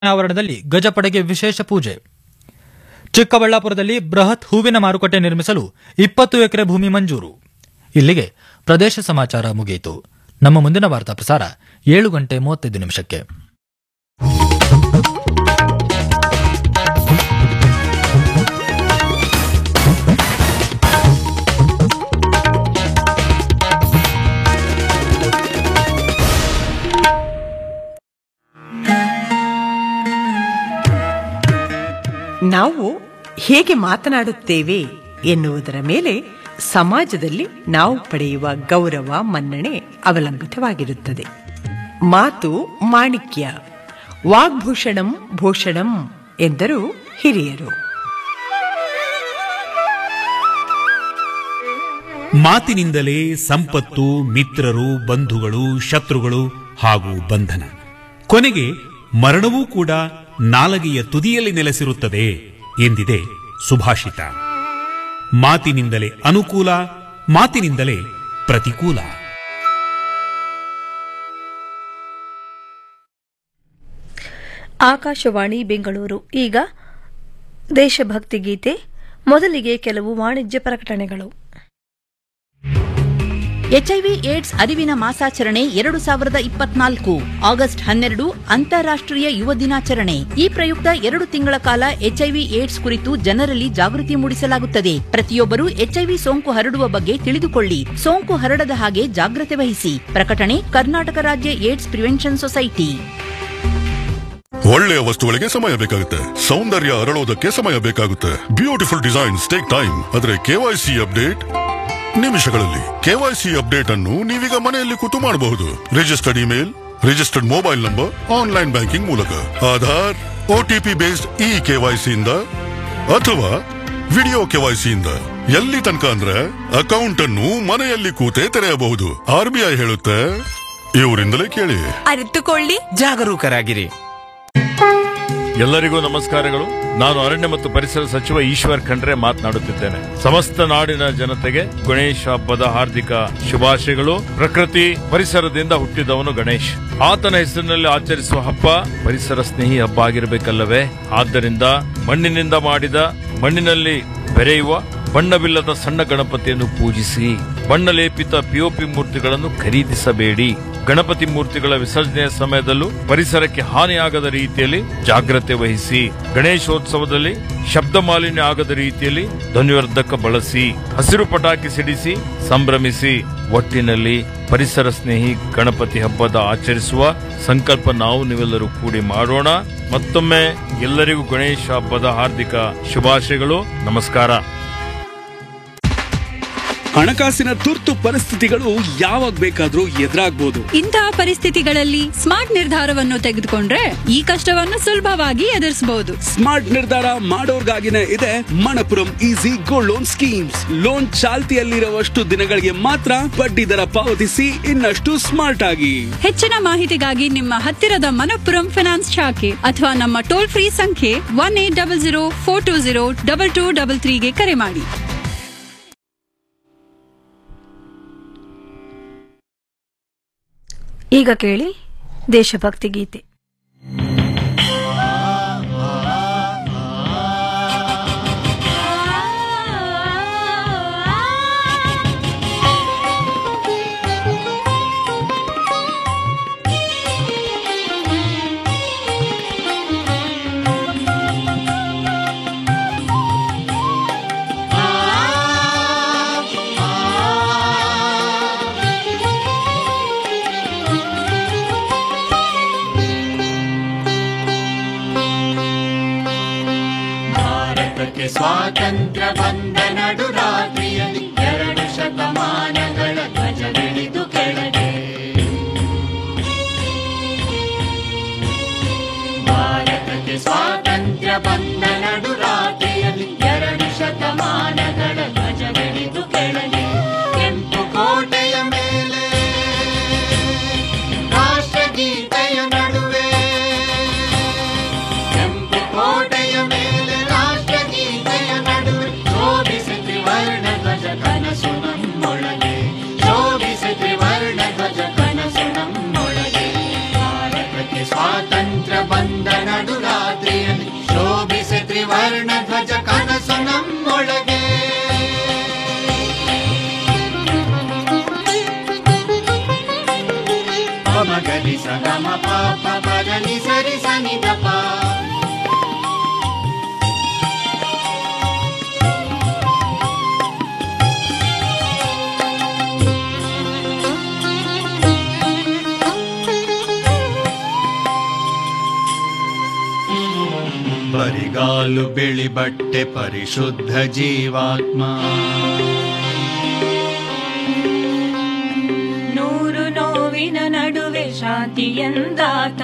ಆವರಣದಲ್ಲಿ ಗಜಪಡೆಗೆ ವಿಶೇಷ ಪೂಜೆ ಚಿಕ್ಕಬಳ್ಳಾಪುರದಲ್ಲಿ ಬೃಹತ್ ಹೂವಿನ ಮಾರುಕಟ್ಟೆ ನಿರ್ಮಿಸಲು ಇಪ್ಪತ್ತು ಎಕರೆ ಭೂಮಿ ಮಂಜೂರು ಇಲ್ಲಿಗೆ ಪ್ರದೇಶ ಸಮಾಚಾರ ಮುಗಿಯಿತು ನಮ್ಮ ಮುಂದಿನ ವಾರ್ತಾ ಪ್ರಸಾರ ಏಳು ಗಂಟೆ ಮೂವತ್ತೈದು ನಿಮಿಷಕ್ಕೆ ನಾವು ಹೇಗೆ ಮಾತನಾಡುತ್ತೇವೆ ಎನ್ನುವುದರ ಮೇಲೆ ಸಮಾಜದಲ್ಲಿ ನಾವು ಪಡೆಯುವ ಗೌರವ ಮನ್ನಣೆ ಅವಲಂಬಿತವಾಗಿರುತ್ತದೆ ಮಾತು ಮಾಣಿಕ್ಯ ವಾಗ್ಭೂಷಣಂ ಭೂಷಣಂ ಎಂದರು ಹಿರಿಯರು ಮಾತಿನಿಂದಲೇ ಸಂಪತ್ತು ಮಿತ್ರರು ಬಂಧುಗಳು ಶತ್ರುಗಳು ಹಾಗೂ ಬಂಧನ ಕೊನೆಗೆ ಮರಣವೂ ಕೂಡ ನಾಲಗೆಯ ತುದಿಯಲ್ಲಿ ನೆಲೆಸಿರುತ್ತದೆ ಎಂದಿದೆ ಸುಭಾಷಿತ ಮಾತಿನಿಂದಲೇ ಅನುಕೂಲ ಮಾತಿನಿಂದಲೇ ಪ್ರತಿಕೂಲ ಆಕಾಶವಾಣಿ ಬೆಂಗಳೂರು ಈಗ ದೇಶಭಕ್ತಿ ಗೀತೆ ಮೊದಲಿಗೆ ಕೆಲವು ವಾಣಿಜ್ಯ ಪ್ರಕಟಣೆಗಳು ಎಚ್ಐವಿ ಏಡ್ಸ್ ಅರಿವಿನ ಮಾಸಾಚರಣೆ ಎರಡು ಸಾವಿರದ ಇಪ್ಪತ್ನಾಲ್ಕು ಆಗಸ್ಟ್ ಹನ್ನೆರಡು ಅಂತಾರಾಷ್ಟ್ರೀಯ ಯುವ ದಿನಾಚರಣೆ ಈ ಪ್ರಯುಕ್ತ ಎರಡು ತಿಂಗಳ ಕಾಲ ಎಚ್ಐವಿ ಏಡ್ಸ್ ಕುರಿತು ಜನರಲ್ಲಿ ಜಾಗೃತಿ ಮೂಡಿಸಲಾಗುತ್ತದೆ ಪ್ರತಿಯೊಬ್ಬರು ಎಚ್ಐವಿ ಸೋಂಕು ಹರಡುವ ಬಗ್ಗೆ ತಿಳಿದುಕೊಳ್ಳಿ ಸೋಂಕು ಹರಡದ ಹಾಗೆ ಜಾಗ್ರತೆ ವಹಿಸಿ ಪ್ರಕಟಣೆ ಕರ್ನಾಟಕ ರಾಜ್ಯ ಏಡ್ಸ್ ಪ್ರಿವೆನ್ಷನ್ ಸೊಸೈಟಿ ಒಳ್ಳೆಯ ವಸ್ತುಗಳಿಗೆ ಸಮಯ ಬೇಕಾಗುತ್ತೆ ಸೌಂದರ್ಯ ಅರಳೋದಕ್ಕೆ ಸಮಯ ಬೇಕಾಗುತ್ತೆ ಬ್ಯೂಟಿಫುಲ್ ಡಿಸೈನ್ಸ್ ಟೇಕ್ ಟೈಮ್ ಆದ್ರೆ ಕೆವೈಸಿ ಅಪ್ಡೇಟ್ ನಿಮಿಷಗಳಲ್ಲಿ ಕೆವೈಸಿ ಅಪ್ಡೇಟ್ ಅನ್ನು ನೀವೀಗ ಮನೆಯಲ್ಲಿ ಕೂತು ಮಾಡಬಹುದು registered email registered mobile number online banking ಮೂಲಕ Aadhaar OTP based e KYC ಇಂದ ಅಥವಾ ವಿಡಿಯೋ ಕೆವೈಸಿ ಇಂದ ಎಲ್ಲಿ ತನಕ ಅಂದ್ರೆ ಅಕೌಂಟ್ ಅನ್ನು ಮನೆಯಲ್ಲಿ ಕೂತೇ ತೆರೆಯಬಹುದು ಆರ್ ಬಿ ಐ ಹೇಳುತ್ತೆ ಇವರಿಂದಲೇ ಕೇಳಿ ಅರಿತುಕೊಳ್ಳಿ ಜಾಗರೂಕರಾಗಿರಿ ಎಲ್ಲರಿಗೂ ನಮಸ್ಕಾರಗಳು ನಾನು ಅರಣ್ಯ ಮತ್ತು ಪರಿಸರ ಸಚಿವ ಈಶ್ವರ್ ಖಂಡ್ರೆ ಮಾತನಾಡುತ್ತಿದ್ದೇನೆ ಸಮಸ್ತ ನಾಡಿನ ಜನತೆಗೆ ಗಣೇಶ ಹಬ್ಬದ ಹಾರ್ದಿಕ ಶುಭಾಶಯಗಳು ಪ್ರಕೃತಿ ಪರಿಸರದಿಂದ ಹುಟ್ಟಿದವನು ಗಣೇಶ್ ಆತನ ಹೆಸರಿನಲ್ಲಿ ಆಚರಿಸುವ ಹಬ್ಬ ಪರಿಸರ ಸ್ನೇಹಿ ಹಬ್ಬ ಆಗಿರಬೇಕಲ್ಲವೇ ಆದ್ದರಿಂದ ಮಣ್ಣಿನಿಂದ ಮಾಡಿದ ಮಣ್ಣಿನಲ್ಲಿ ಬೆರೆಯುವ ಬಣ್ಣವಿಲ್ಲದ ಸಣ್ಣ ಗಣಪತಿಯನ್ನು ಪೂಜಿಸಿ ಬಣ್ಣ ಲೇಪಿತ ಪಿಒಪಿ ಮೂರ್ತಿಗಳನ್ನು ಖರೀದಿಸಬೇಡಿ ಗಣಪತಿ ಮೂರ್ತಿಗಳ ವಿಸರ್ಜನೆಯ ಸಮಯದಲ್ಲೂ ಪರಿಸರಕ್ಕೆ ಹಾನಿಯಾಗದ ರೀತಿಯಲ್ಲಿ ಜಾಗ್ರತೆ ವಹಿಸಿ ಗಣೇಶೋತ್ಸವದಲ್ಲಿ ಶಬ್ದ ಮಾಲಿನ್ಯ ಆಗದ ರೀತಿಯಲ್ಲಿ ಧ್ವನಿವರ್ಧಕ ಬಳಸಿ ಹಸಿರು ಪಟಾಕಿ ಸಿಡಿಸಿ ಸಂಭ್ರಮಿಸಿ ಒಟ್ಟಿನಲ್ಲಿ ಪರಿಸರ ಸ್ನೇಹಿ ಗಣಪತಿ ಹಬ್ಬದ ಆಚರಿಸುವ ಸಂಕಲ್ಪ ನಾವು ನೀವೆಲ್ಲರೂ ಕೂಡಿ ಮಾಡೋಣ ಮತ್ತೊಮ್ಮೆ ಎಲ್ಲರಿಗೂ ಗಣೇಶ ಹಬ್ಬದ ಹಾರ್ದಿಕ ಶುಭಾಶಯಗಳು ನಮಸ್ಕಾರ ಹಣಕಾಸಿನ ತುರ್ತು ಪರಿಸ್ಥಿತಿಗಳು ಯಾವಾಗ ಬೇಕಾದ್ರೂ ಎದುರಾಗ್ಬೋದು ಇಂತಹ ಪರಿಸ್ಥಿತಿಗಳಲ್ಲಿ ಸ್ಮಾರ್ಟ್ ನಿರ್ಧಾರವನ್ನು ತೆಗೆದುಕೊಂಡ್ರೆ ಈ ಕಷ್ಟವನ್ನು ಸುಲಭವಾಗಿ ಎದುರಿಸಬಹುದು ಸ್ಮಾರ್ಟ್ ನಿರ್ಧಾರ ಮಾಡೋರ್ಗಾಗಿನೇ ಇದೆ Manappuram easy gold loan schemes loan ಚಾಲ್ತಿಯಲ್ಲಿರುವಷ್ಟು ದಿನಗಳಿಗೆ ಮಾತ್ರ ಬಡ್ಡಿ ದರ ಪಾವತಿಸಿ ಇನ್ನಷ್ಟು ಸ್ಮಾರ್ಟ್ ಆಗಿ ಹೆಚ್ಚಿನ ಮಾಹಿತಿಗಾಗಿ ನಿಮ್ಮ ಹತ್ತಿರದ ಮನಪ್ಪುರಂ ಫಿನಾನ್ಸ್ ಶಾಖೆ ಅಥವಾ ನಮ್ಮ ಟೋಲ್ ಫ್ರೀ ಸಂಖ್ಯೆ one eight double zero four two zero double two double ತ್ರೀಗೆ ಕರೆ ಮಾಡಿ ಈಗ ಕೇಳಿ ದೇಶಭಕ್ತಿ ಗೀತೆ ಭಾರತಕ್ಕೆ ಸ್ವಾತಂತ್ರ್ಯ ಬಂದ ನಡು ರಾತ್ರಿಯಲ್ಲಿ ಎರಡು ಶತಮಾನಗಳ ಧ್ವಜವಿಳಿದು ಕೆಳಗೆ ಭಾರತಕ್ಕೆ ಸ್ವಾತಂತ್ರ್ಯ ಬಂದ ನಡು ರಾತ್ರಿಯಲ್ಲಿ ಎರಡು ಶತಮಾನಗಳ ಧ್ವಜವಿಳಿದು ಕೆಳಗೆ ಕೆಂಪು ಕೋಟೆಯ ಮೇಲೆ ರಾಷ್ಟ್ರಗೀತೆಯ ನಡುವೆ ಕೆಂಪು ಕೋಟೆಯ ಮೇಲೆ ರಾಷ್ಟ್ರಗೀತೆಯ ನಡುವೆ ಶೋಭಿಸಿ ತ್ರಿವರ್ಣ ಧ್ವಜ ಕನಸು ನಮ್ಮೊಳಗೆ ಶೋಭಿಸಿ ತ್ರಿವರ್ಣ ಧ್ವಜ ಕನಸು ನಮ್ಮೊಳಗೆ ಭಾರತಕ್ಕೆ ಸ್ವಾತಂತ್ರ್ಯ ಬಂದ ನಡು ರಾತ್ರಿಯಲ್ಲಿ ಶೋಭಿಸಿ ತ್ರಿವರ್ಣ ಧ್ವಜ ಕನಸು ನಮ್ಮೊಳಗೆ ಮಗಲಿ ಸಗಮ ಪಾಪ ಪರನಿ ಸರಿ ಸನಿ ದಪ ಬರಿಗಾಲು ಬಿಳಿ ಬಟ್ಟೆ ಪರಿಶುದ್ಧ ಜೀವಾತ್ಮ ನೂರು ನೋವಿನ ನಡುವೆ ಶಾಂತಿ ಎಂದಾತ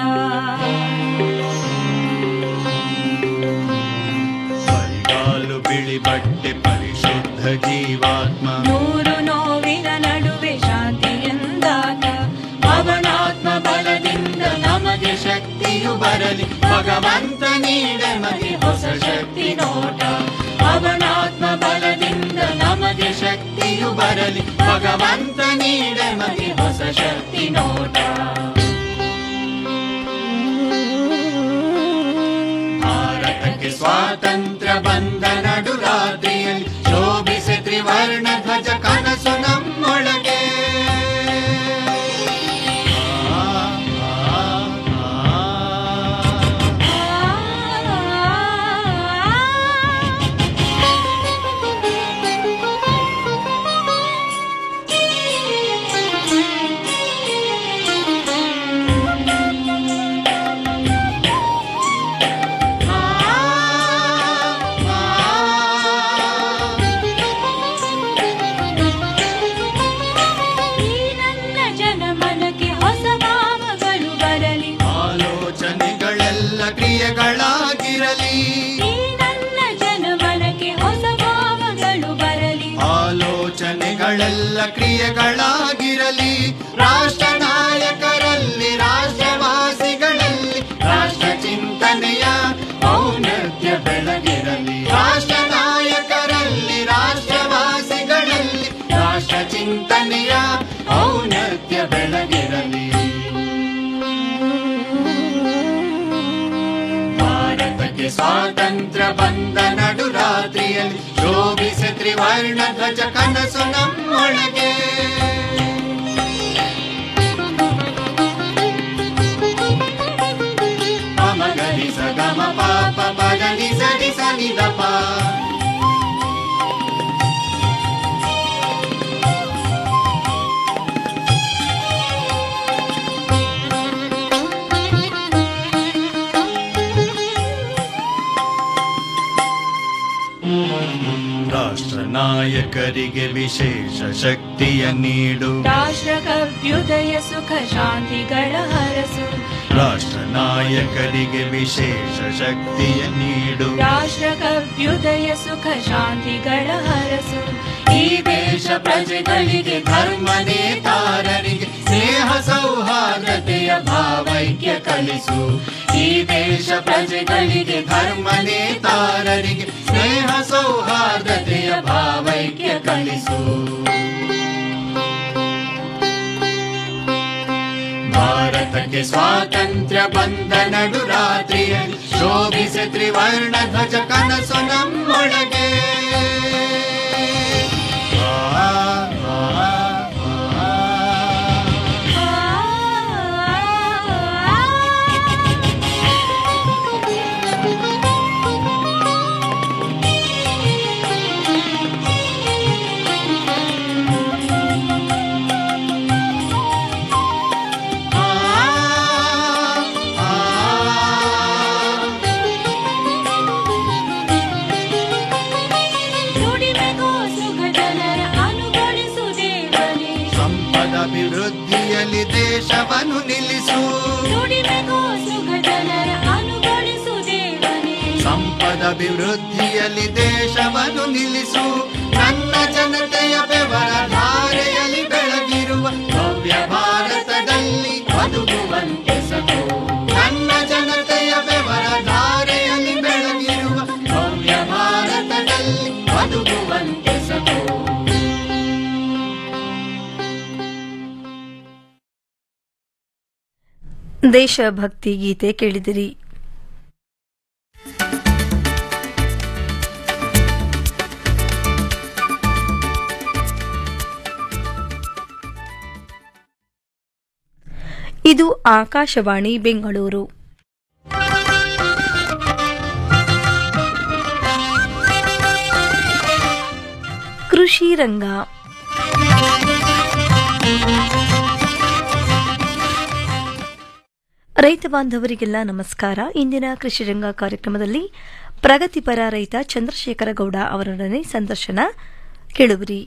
ಬರಿಗಾಲು ಬಿಳಿ ಬಟ್ಟೆ ಪರಿಶುದ್ಧ ಜೀವಾತ್ಮ ನೂರು ನೋವಿನ ನಡುವೆ ಶಾಂತಿ ಎಂದಾತ ಅವನಾತ್ಮ ಬಲದಿಂದ ನಮಗೆ ಶಕ್ತಿಯು ಬರಲಿ ಭಗವಂತ ನೀಡಮಗೆ ಹೊಸ ಶಕ್ತಿ ನೋಟ ಅವನಾತ್ಮ ಬಲದಿಂದ ನಮಗೆ ಶಕ್ತಿಯು ಬರಲಿ ಭಗವಂತ ನೀಡಮಗೆ ಹೊಸ ಶಕ್ತಿ ನೋಟ ಭಾರತಕ್ಕೆ ಸ್ವಾತಂತ್ರ್ಯ ಬಂದ ನಡು ರಾತ್ರಿಯಲ್ಲಿ ಶೋಭಿಸಿ ತ್ರಿವರ್ಣ ಧ್ವಜ ಕನಸು ನಮ್ಮೊಳಗೆ ಈ ನನ್ನ ಜನಮನಕ್ಕೆ ಹೊಸ ಭಾವಗಳು ಬರಲಿ ಆಲೋಚನೆಗಳೆಲ್ಲ ಕ್ರಿಯೆಗಳಾಗಿರಲಿ ಈ ನನ್ನ ಜನಮನಕ್ಕೆ ಹೊಸ ಭಾವಗಳು ಬರಲಿ ಆಲೋಚನೆಗಳೆಲ್ಲ ಕ್ರಿಯೆಗಳಾಗಿರಲಿ ರಾಷ್ಟ್ರ ನಾಯಕರಲ್ಲಿ ರಾಷ್ಟ್ರವಾಸಿಗಳಲ್ಲಿ ರಾಷ್ಟ್ರ ಚಿಂತನೆಯ ಔನ್ನತ್ಯ ಬೆಳಗಿರಲಿ ರಾಷ್ಟ್ರ ನಾಯಕರಲ್ಲಿ ರಾಷ್ಟ್ರವಾಸಿಗಳಲ್ಲಿ ರಾಷ್ಟ್ರ ಚಿಂತನೆಯ ಔನ್ನತ್ಯ ಬೆಳಗಿರಲಿ ಭಾರತಕ್ಕೆ ಸ್ವಾತಂತ್ರ್ಯ ಬಂದ ನಡು ರಾತ್ರಿಯಲ್ಲಿ ಶೋಭಿಸಿ ತ್ರಿವರ್ಣ ಧ್ವಜ ಕನಸು ನಮ್ಮೊಳಗೆ ಮಗರಿ ಸಗಮ ಪಾಪ ಪಗನಿ ಸರಿ ಸನಿ ದಪ ರಾಷ್ಟ್ರ ನಾಯಕರಿಗೆ ವಿಶೇಷ ಶಕ್ತಿಯ ನೀಡು ರಾಷ್ಟ್ರ ಕವ್ಯುದಯ ಸುಖ ಶಾಂತಿಗಳ ಹರಸು ರಾಷ್ಟ್ರ ನಾಯಕರಿಗೆ ವಿಶೇಷ ಶಕ್ತಿಯ ನೀಡು ರಾಷ್ಟ್ರ ಕವ್ಯುದಯ ಸುಖ ಶಾಂತಿಗಳ ಹರಸು ಈ ದೇಶ ಪ್ರಜೆಗಳಿಗೆ ಧರ್ಮ ನೇತಾರರಿಗೆ ಸ್ನೇಹ ಸೌಹಾರ್ದತೆಯ ಭಾವೈಕ್ಯ ಕಲಿಸು ಈ ದೇಶ ಪ್ರಜೆಗಳಿಗೆ ಧರ್ಮ ನೇತಾರರಿಗೆ ಸ್ನೇಹ ಸೌಹಾರ್ದತೆಯ ಭಾವೈಕ್ಯ ಕಲಿಸು ಭಾರತಕ್ಕೆ ಸ್ವಾತಂತ್ರ್ಯ ಬಂದ ನಡು ರಾತ್ರಿಯಲ್ಲಿ ಶೋಭಿಸಿ ತ್ರಿವರ್ಣ ಧ್ವಜ ಕನಸು ನಮ್ಮೊಳಗೆ ಆ, ಆ, ಆ. ನುಡಿಮೆಗೋ ಸುಖ ಜನರ ಅನುಗೊಳಿಸು ದೇವನೇ ಸಂಪದ ಅಭಿವೃದ್ಧಿಯಲ್ಲಿ ದೇಶವನ್ನು ನಿಲ್ಲಿಸು ನುಡಿಮೆಗೋ ಸುಖ ಜನರ ಅನುಗೊಳಿಸು ದೇವನೇ ಸಂಪದ ಅಭಿವೃದ್ಧಿಯಲ್ಲಿ ದೇಶವನ್ನು ನಿಲ್ಲಿಸು ನನ್ನ ಜನತೆಯ ಬೆವರ ಧಾರೆಯಲ್ಲಿ ಬೆಳಗಿರುವ ಭವ್ಯ ಭಾರತದಲ್ಲಿ ಬದುಕುವಂತೆ ಸತು ನನ್ನ ಜನತೆಯ ಬೆವರ ಧಾರೆಯಲ್ಲಿ ಬೆಳಗಿರುವ ಭವ್ಯ ಭಾರತದಲ್ಲಿ ಬದುಕುವಂತೆ ಸತು ದೇಶಭಕ್ತಿ ಗೀತೆ ಕೇಳಿದಿರಿ ಇದು ಆಕಾಶವಾಣಿ ಬೆಂಗಳೂರು ಕೃಷಿ ರಂಗ ರೈತ ಬಾಂಧವರಿಗೆಲ್ಲ ನಮಸ್ಕಾರ ಇಂದಿನ ಕೃಷಿ ರಂಗ ಕಾರ್ಯಕ್ರಮದಲ್ಲಿ ಪ್ರಗತಿಪರ ರೈತ ಚಂದ್ರಶೇಖರ ಗೌಡ ಅವರೊಡನೆ ಸಂದರ್ಶನ ಕೇಳುವಿರಿ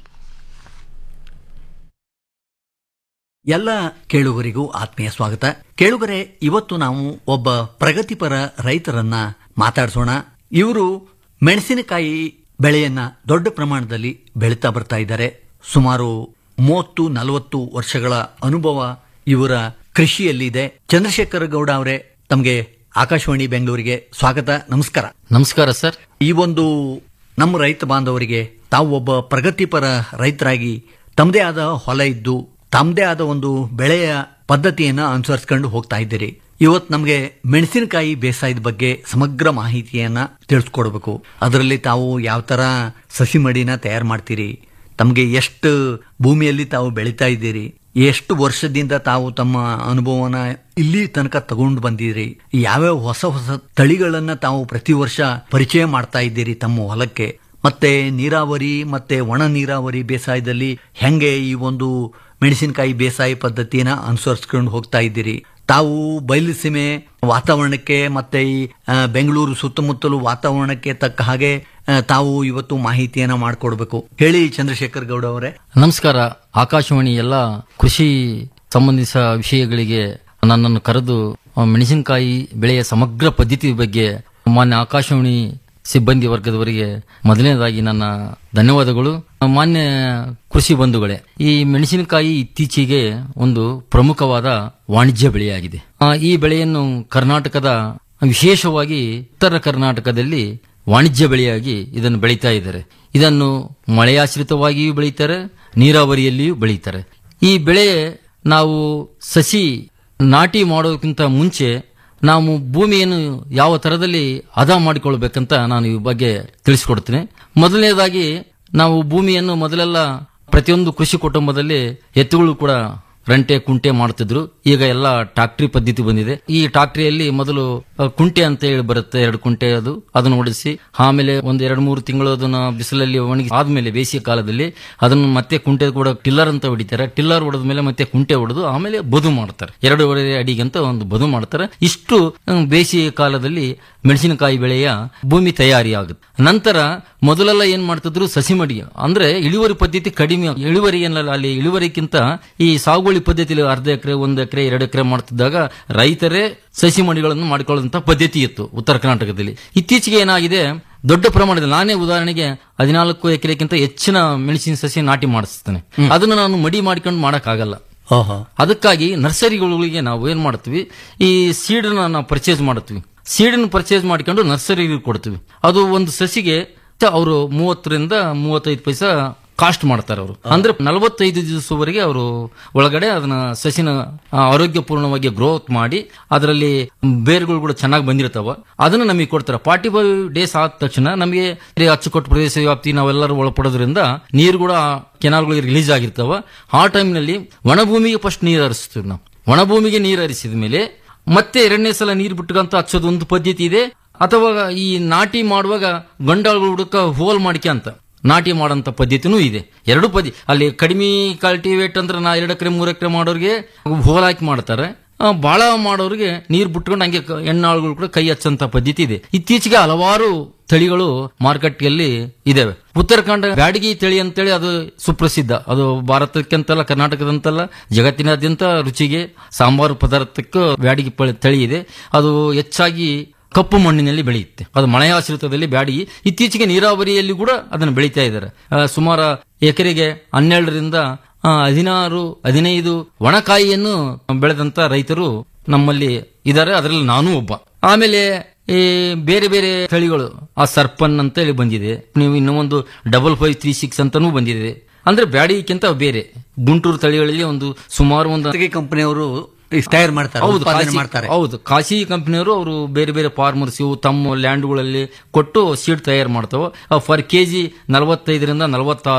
ಎಲ್ಲ ಕೇಳುಗರಿಗೂ ಆತ್ಮೀಯ ಸ್ವಾಗತ ಕೇಳುಗರೆ ಇವತ್ತು ನಾವು ಒಬ್ಬ ಪ್ರಗತಿಪರ ರೈತರನ್ನ ಮಾತಾಡಿಸೋಣ ಇವರು ಮೆಣಸಿನಕಾಯಿ ಬೆಳೆಯನ್ನ ದೊಡ್ಡ ಪ್ರಮಾಣದಲ್ಲಿ ಬೆಳೀತಾ ಬರ್ತಾ ಇದ್ದಾರೆ ಸುಮಾರು ಮೂವತ್ತು ನಲವತ್ತು ವರ್ಷಗಳ ಅನುಭವ ಇವರ ಕೃಷಿಯಲ್ಲಿದೆ ಚಂದ್ರಶೇಖರ ಗೌಡ ಅವರೇ ತಮಗೆ ಆಕಾಶವಾಣಿ ಬೆಂಗಳೂರಿಗೆ ಸ್ವಾಗತ ನಮಸ್ಕಾರ ನಮಸ್ಕಾರ ಸರ್ ಈ ಒಂದು ನಮ್ಮ ರೈತ ಬಾಂಧವರಿಗೆ ತಾವು ಒಬ್ಬ ಪ್ರಗತಿಪರ ರೈತರಾಗಿ ತಮ್ಮದೇ ಆದ ಹೊಲ ಇದ್ದು ತಮ್ಮದೇ ಆದ ಒಂದು ಬೆಳೆಯ ಪದ್ಧತಿಯನ್ನ ಅನುಸರಿಸ್ಕೊಂಡು ಹೋಗ್ತಾ ಇದ್ದೀರಿ ಇವತ್ತು ನಮಗೆ ಮೆಣಸಿನಕಾಯಿ ಬೇಸಾಯದ ಬಗ್ಗೆ ಸಮಗ್ರ ಮಾಹಿತಿಯನ್ನ ತಿಳಿಸ್ಕೊಡ್ಬೇಕು ಅದರಲ್ಲಿ ತಾವು ಯಾವ ತರ ಸಸಿ ಮಡಿನ ತಯಾರು ಮಾಡ್ತೀರಿ ತಮಗೆ ಎಷ್ಟು ಭೂಮಿಯಲ್ಲಿ ತಾವು ಬೆಳೀತಾ ಇದ್ದೀರಿ ಎಷ್ಟು ವರ್ಷದಿಂದ ತಾವು ತಮ್ಮ ಅನುಭವನ ಇಲ್ಲಿ ತನಕ ತಗೊಂಡು ಬಂದಿರಿ ಯಾವ್ಯಾವ ಹೊಸ ಹೊಸ ತಳಿಗಳನ್ನ ತಾವು ಪ್ರತಿ ವರ್ಷ ಪರಿಚಯ ಮಾಡ್ತಾ ಇದ್ದೀರಿ ತಮ್ಮ ಹೊಲಕ್ಕೆ ಮತ್ತೆ ನೀರಾವರಿ ಮತ್ತೆ ಒಣ ನೀರಾವರಿ ಬೇಸಾಯದಲ್ಲಿ ಹೆಂಗೆ ಈ ಒಂದು ಮೆಣಸಿನಕಾಯಿ ಬೇಸಾಯ ಪದ್ಧತಿನ ಅನುಸರಿಸ್ಕೊಂಡು ಹೋಗ್ತಾ ಇದ್ದೀರಿ ತಾವು ಬಯಲು ಸೀಮೆ ವಾತಾವರಣಕ್ಕೆ ಮತ್ತೆ ಈ ಆ, ಬೆಂಗಳೂರು ಸುತ್ತಮುತ್ತಲು ವಾತಾವರಣಕ್ಕೆ ತಕ್ಕ ಹಾಗೆ ಆ, ತಾವು ಇವತ್ತು ಮಾಹಿತಿಯನ್ನ ಮಾಡಿಕೊಡ್ಬೇಕು ಹೇಳಿ ಚಂದ್ರಶೇಖರ್ ಗೌಡ ಅವರೇ ನಮಸ್ಕಾರ ಆಕಾಶವಾಣಿ ಎಲ್ಲ ಕೃಷಿ ಸಂಬಂಧಿಸ ವಿಷಯಗಳಿಗೆ ನನ್ನನ್ನು ಕರೆದು ಆ, ಮೆಣಸಿನಕಾಯಿ ಬೆಳೆಯ ಸಮಗ್ರ ಪದ್ಧತಿ ಬಗ್ಗೆ ಮಾನ್ಯ ಆಕಾಶವಾಣಿ ಸಿಬ್ಬಂದಿ ವರ್ಗದವರಿಗೆ ಮೊದಲನೇದಾಗಿ ನನ್ನ ಧನ್ಯವಾದಗಳು ಮಾನ್ಯ ಕೃಷಿ ಬಂಧುಗಳೇ ಈ ಮೆಣಸಿನಕಾಯಿ ಇತ್ತೀಚೆಗೆ ಒಂದು ಪ್ರಮುಖವಾದ ವಾಣಿಜ್ಯ ಬೆಳೆಯಾಗಿದೆ ಆ, ಈ ಬೆಳೆಯನ್ನು ಕರ್ನಾಟಕದ ವಿಶೇಷವಾಗಿ ಉತ್ತರ ಕರ್ನಾಟಕದಲ್ಲಿ ವಾಣಿಜ್ಯ ಬೆಳೆಯಾಗಿ ಇದನ್ನು ಬೆಳೀತಾ ಇದ್ದಾರೆ ಇದನ್ನು ಮಳೆಯಾಶ್ರಿತವಾಗಿಯೂ ಬೆಳೀತಾರೆ ನೀರಾವರಿಯಲ್ಲಿಯೂ ಬೆಳೀತಾರೆ ಈ ಬೆಳೆ ನಾವು ಸಸಿ ನಾಟಿ ಮಾಡೋದಕ್ಕಿಂತ ಮುಂಚೆ ನಾವು ಭೂಮಿಯನ್ನು ಯಾವ ತರದಲ್ಲಿ ಹದ ಮಾಡಿಕೊಳ್ಬೇಕಂತ ನಾನು ಈ ಬಗ್ಗೆ ತಿಳಿಸ್ಕೊಡ್ತೀನಿ ಮೊದಲನೇದಾಗಿ ನಾವು ಭೂಮಿಯನ್ನು ಮೊದಲೆಲ್ಲ ಪ್ರತಿಯೊಂದು ಕೃಷಿ ಕುಟುಂಬದಲ್ಲಿ ಎತ್ತುಗಳು ಕೂಡ ರಂಟೆ ಕುಂಟೆ ಮಾಡ್ತಿದ್ರು ಈಗ ಎಲ್ಲ ಟ್ರಾಕ್ಟ್ರಿ ಪದ್ಧತಿ ಬಂದಿದೆ ಈ ಟ್ರಾಕ್ಟ್ರಿಯಲ್ಲಿ ಮೊದಲು ಅ, ಕುಂಟೆ ಅಂತ ಹೇಳಿ ಬರುತ್ತೆ ಎರಡು ಕುಂಟೆ ಅದು ಅದನ್ನು ಓಡಿಸಿ ಆಮೇಲೆ ಒಂದು ಎರಡು ಮೂರು ತಿಂಗಳು ಅದನ್ನ ಬಿಸಿಲಲ್ಲಿ ಒಣಗಿ ಆದ್ಮೇಲೆ ಬೇಸಿಗೆ ಕಾಲದಲ್ಲಿ ಅದನ್ನು ಮತ್ತೆ ಕುಂಟೆ ಕೂಡ ಟಿಲ್ಲರ್ ಅಂತ ಹೊಡಿತಾರೆ ಟಿಲ್ಲರ್ ಹೊಡೆದ ಮೇಲೆ ಮತ್ತೆ ಕುಂಟೆ ಹೊಡೆದು ಆಮೇಲೆ ಬದು ಮಾಡ್ತಾರೆ ಎರಡೂವರೆ ಅಡಿಗಂತ ಒಂದು ಬದು ಮಾಡ್ತಾರೆ ಇಷ್ಟು ಅ, ಬೇಸಿಗೆ ಕಾಲದಲ್ಲಿ ಮೆಣಸಿನಕಾಯಿ ಬೆಳೆಯ ಭೂಮಿ ತಯಾರಿ ಆಗುತ್ತೆ ನಂತರ ಮೊದಲೆಲ್ಲ ಏನ್ ಮಾಡ್ತಿದ್ರು ಸಸಿ ಮಡಿ ಅಂದ್ರೆ ಇಳುವರಿ ಪದ್ಧತಿ ಕಡಿಮೆ ಇಳುವರಿ ಏನಲ್ಲ ಅಲ್ಲಿ ಇಳುವರಿಗಿಂತ ಈ ಸಾಗುವಳಿ ಪದ್ಧತಿಯಲ್ಲಿ ಅರ್ಧ ಎಕರೆ ಒಂದು ಎಕರೆ ಎರಡು ಎಕರೆ ಮಾಡ್ತಿದ್ದಾಗ ರೈತರೇ ಸಸಿ ಮಡಿಗಳನ್ನು ಮಾಡಿಕೊಳ್ಳುವಂತ ಪದ್ಧತಿ ಇತ್ತು ಉತ್ತರ ಕರ್ನಾಟಕದಲ್ಲಿ ಇತ್ತೀಚೆಗೆ ಏನಾಗಿದೆ ದೊಡ್ಡ ಪ್ರಮಾಣದಲ್ಲಿ ನಾನೇ ಉದಾಹರಣೆಗೆ ಹದಿನಾಲ್ಕು ಎಕರೆಗಿಂತ ಹೆಚ್ಚಿನ ಮೆಣಸಿನ ಸಸಿ ನಾಟಿ ಮಾಡಿಸ್ತೇನೆ ಅದನ್ನು ನಾನು ಮಡಿ ಮಾಡ್ಕೊಂಡು ಮಾಡಕ್ಕಾಗಲ್ಲ ಅದಕ್ಕಾಗಿ ನರ್ಸರಿಗಳಿಗೆ ನಾವು ಏನ್ ಮಾಡ್ತೀವಿ ಈ ಸೀಡನ್ನ ನಾವು ಪರ್ಚೇಸ್ ಮಾಡ್ತೀವಿ ಸೀಡನ್ನು ಪರ್ಚೇಸ್ ಮಾಡ್ಕೊಂಡು ನರ್ಸರಿಗೆ ಕೊಡ್ತೀವಿ ಅದು ಒಂದು ಸಸಿಗೆ ಅವರು ಮೂವತ್ತರಿಂದ ಮೂವತ್ತೈದು ಪೈಸಾ ಕಾಸ್ಟ್ ಮಾಡ್ತಾರೆ ಅವರು ಅಂದ್ರೆ ನಲವತ್ತೈದು ದಿವಸವರೆಗೆ ಅವರು ಒಳಗಡೆ ಅದನ್ನ ಸಸಿನ ಆ, ಆರೋಗ್ಯಪೂರ್ಣವಾಗಿ ಗ್ರೋತ್ ಮಾಡಿ ಅದರಲ್ಲಿ ಬೇರುಗಳು ಕೂಡ ಚೆನ್ನಾಗಿ ಬಂದಿರ್ತಾವ ಅದನ್ನ ನಮಗೆ ಕೊಡ್ತಾರೆ ಫಾರ್ಟಿ ಫೈವ್ ಡೇಸ್ ಆದ ತಕ್ಷಣ ನಮಗೆ ಈ ಅಚ್ಚುಕಟ್ಟು ಪ್ರದೇಶ ವ್ಯಾಪ್ತಿ ನಾವೆಲ್ಲರೂ ಒಳಪಡೋದ್ರಿಂದ ನೀರು ಕೂಡ ಕೆನಾಲ್ಗಳಿಗೆ ರಿಲೀಸ್ ಆಗಿರ್ತಾವ ಆ ಟೈಮ್ನಲ್ಲಿ ಒಣಭೂಮಿಗೆ ಫಸ್ಟ್ ನೀರು ಹರಿಸ್ತೀವಿ ನಾವು ಒಣಭೂಮಿಗೆ ನೀರು ಹರಿಸಿದ ಮೇಲೆ ಮತ್ತೆ ಎರಡನೇ ಸಲ ನೀರು ಬಿಟ್ಟುಕಂತ ಹಚ್ಚೋದು ಒಂದು ಪದ್ಧತಿ ಇದೆ ಅಥವಾ ಈ ನಾಟಿ ಮಾಡುವಾಗ ಗಂಡಾಳು ಹುಡುಕ ಹೋಲ್ ಮಾಡಿಕೆ ಅಂತ ನಾಟಿ ಮಾಡೋಂಥ ಪದ್ಧತಿನೂ ಇದೆ ಎರಡು ಪದ್ಧತಿ ಅಲ್ಲಿ ಕಡಿಮೆ ಕಲ್ಟಿವೇಟ್ ಅಂದ್ರೆ ನಾ ಎರಡು ಎಕರೆ ಮೂರು ಎಕರೆ ಮಾಡೋರಿಗೆ ಹೋಲ್ ಹಾಕಿ ಮಾಡ್ತಾರೆ ಆ, ಬಾಳ ಮಾಡೋರಿಗೆ ನೀರು ಬಿಟ್ಕೊಂಡು ಹಂಗೆ ಕ- ಹೆಣ್ಣಾಳುಗಳು ಕೂಡ ಕೈ ಹಚ್ಚಂತ ಪದ್ಧತಿ ಇದೆ ಇತ್ತೀಚೆಗೆ ಹಲವಾರು ತಳಿಗಳು ಮಾರುಕಟ್ಟೆಯಲ್ಲಿ ಇದಾವೆ ಉತ್ತರಾಖಂಡ ಬ್ಯಾಡಗಿ ತಳಿ ಅಂತೇಳಿ ಅದು ಸುಪ್ರಸಿದ್ಧ ಅದು ಭಾರತಕ್ಕಂತಲ್ಲ ಕರ್ನಾಟಕದಂತಲ್ಲ ಜಗತ್ತಿನಾದ್ಯಂತ ರುಚಿಗೆ ಸಾಂಬಾರು ಪದಾರ್ಥಕ್ಕೂ ಬ್ಯಾಡಗಿ ಪಳಿ- ತಳಿ ಇದೆ ಅದು ಹೆಚ್ಚಾಗಿ ಕಪ್ಪು ಮಣ್ಣಿನಲ್ಲಿ ಬೆಳೆಯುತ್ತೆ ಅದು ಮಳೆಯಾಶ್ರಿತದಲ್ಲಿ ಬ್ಯಾಡಗಿ ಇತ್ತೀಚೆಗೆ ನೀರಾವರಿಯಲ್ಲಿ ಕೂಡ ಅದನ್ನು ಬೆಳೀತಾ ಇದ್ದಾರೆ ಆ, ಸುಮಾರು ಎಕರೆಗೆ ಹನ್ನೆರಡರಿಂದ ಆ, ಹದಿನಾರು ಹದಿನೈದು ಒಣಕಾಯಿಯನ್ನು ಬೆಳೆದಂತ ರೈತರು ನಮ್ಮಲ್ಲಿ ಇದ್ದಾರೆ ಅದರಲ್ಲಿ ನಾನು ಒಬ್ಬ ಆಮೇಲೆ ಈ ಬೇರೆ ಬೇರೆ ತಳಿಗಳು ಆ ಸರ್ಪನ್ ಅಂತ ಹೇಳಿ ಬಂದಿದೆ ನೀವು ಇನ್ನೂ ಒಂದು ಡಬಲ್ ಫೈವ್ ತ್ರೀ ಸಿಕ್ಸ್ ಅಂತಾನೂ ಬಂದಿದೆ ಅಂದ್ರೆ ಬ್ಯಾಡಿಗಿಂತ ಬೇರೆ ಗುಂಟೂರು ತಳಿಗಳಲ್ಲಿ ಒಂದು ಸುಮಾರು ಒಂದು ಕಂಪನಿಯವರು ತಯಾರು ಮಾಡ್ತಾರೆ ಹೌದು ಉತ್ಪಾದನೆ ಖಾಸಗಿ- ಮಾಡ್ತಾರೆ ಹೌದು ಖಾಸಗಿ ಕಂಪನಿಯವರು ಅವರು ಬೇರೆ ಬೇರೆ ಫಾರ್ಮರ್ಸ್ ಇವು ತಮ್ಮ ಲ್ಯಾಂಡ್ಗಳಲ್ಲಿ ಕೊಟ್ಟು ಸೀಡ್ ತಯಾರು ಮಾಡ್ತಾವ ಫರ್ ಕೆಜಿ ನಲವತ್ತೈದರಿಂದ ನಲವತ್ತಾರು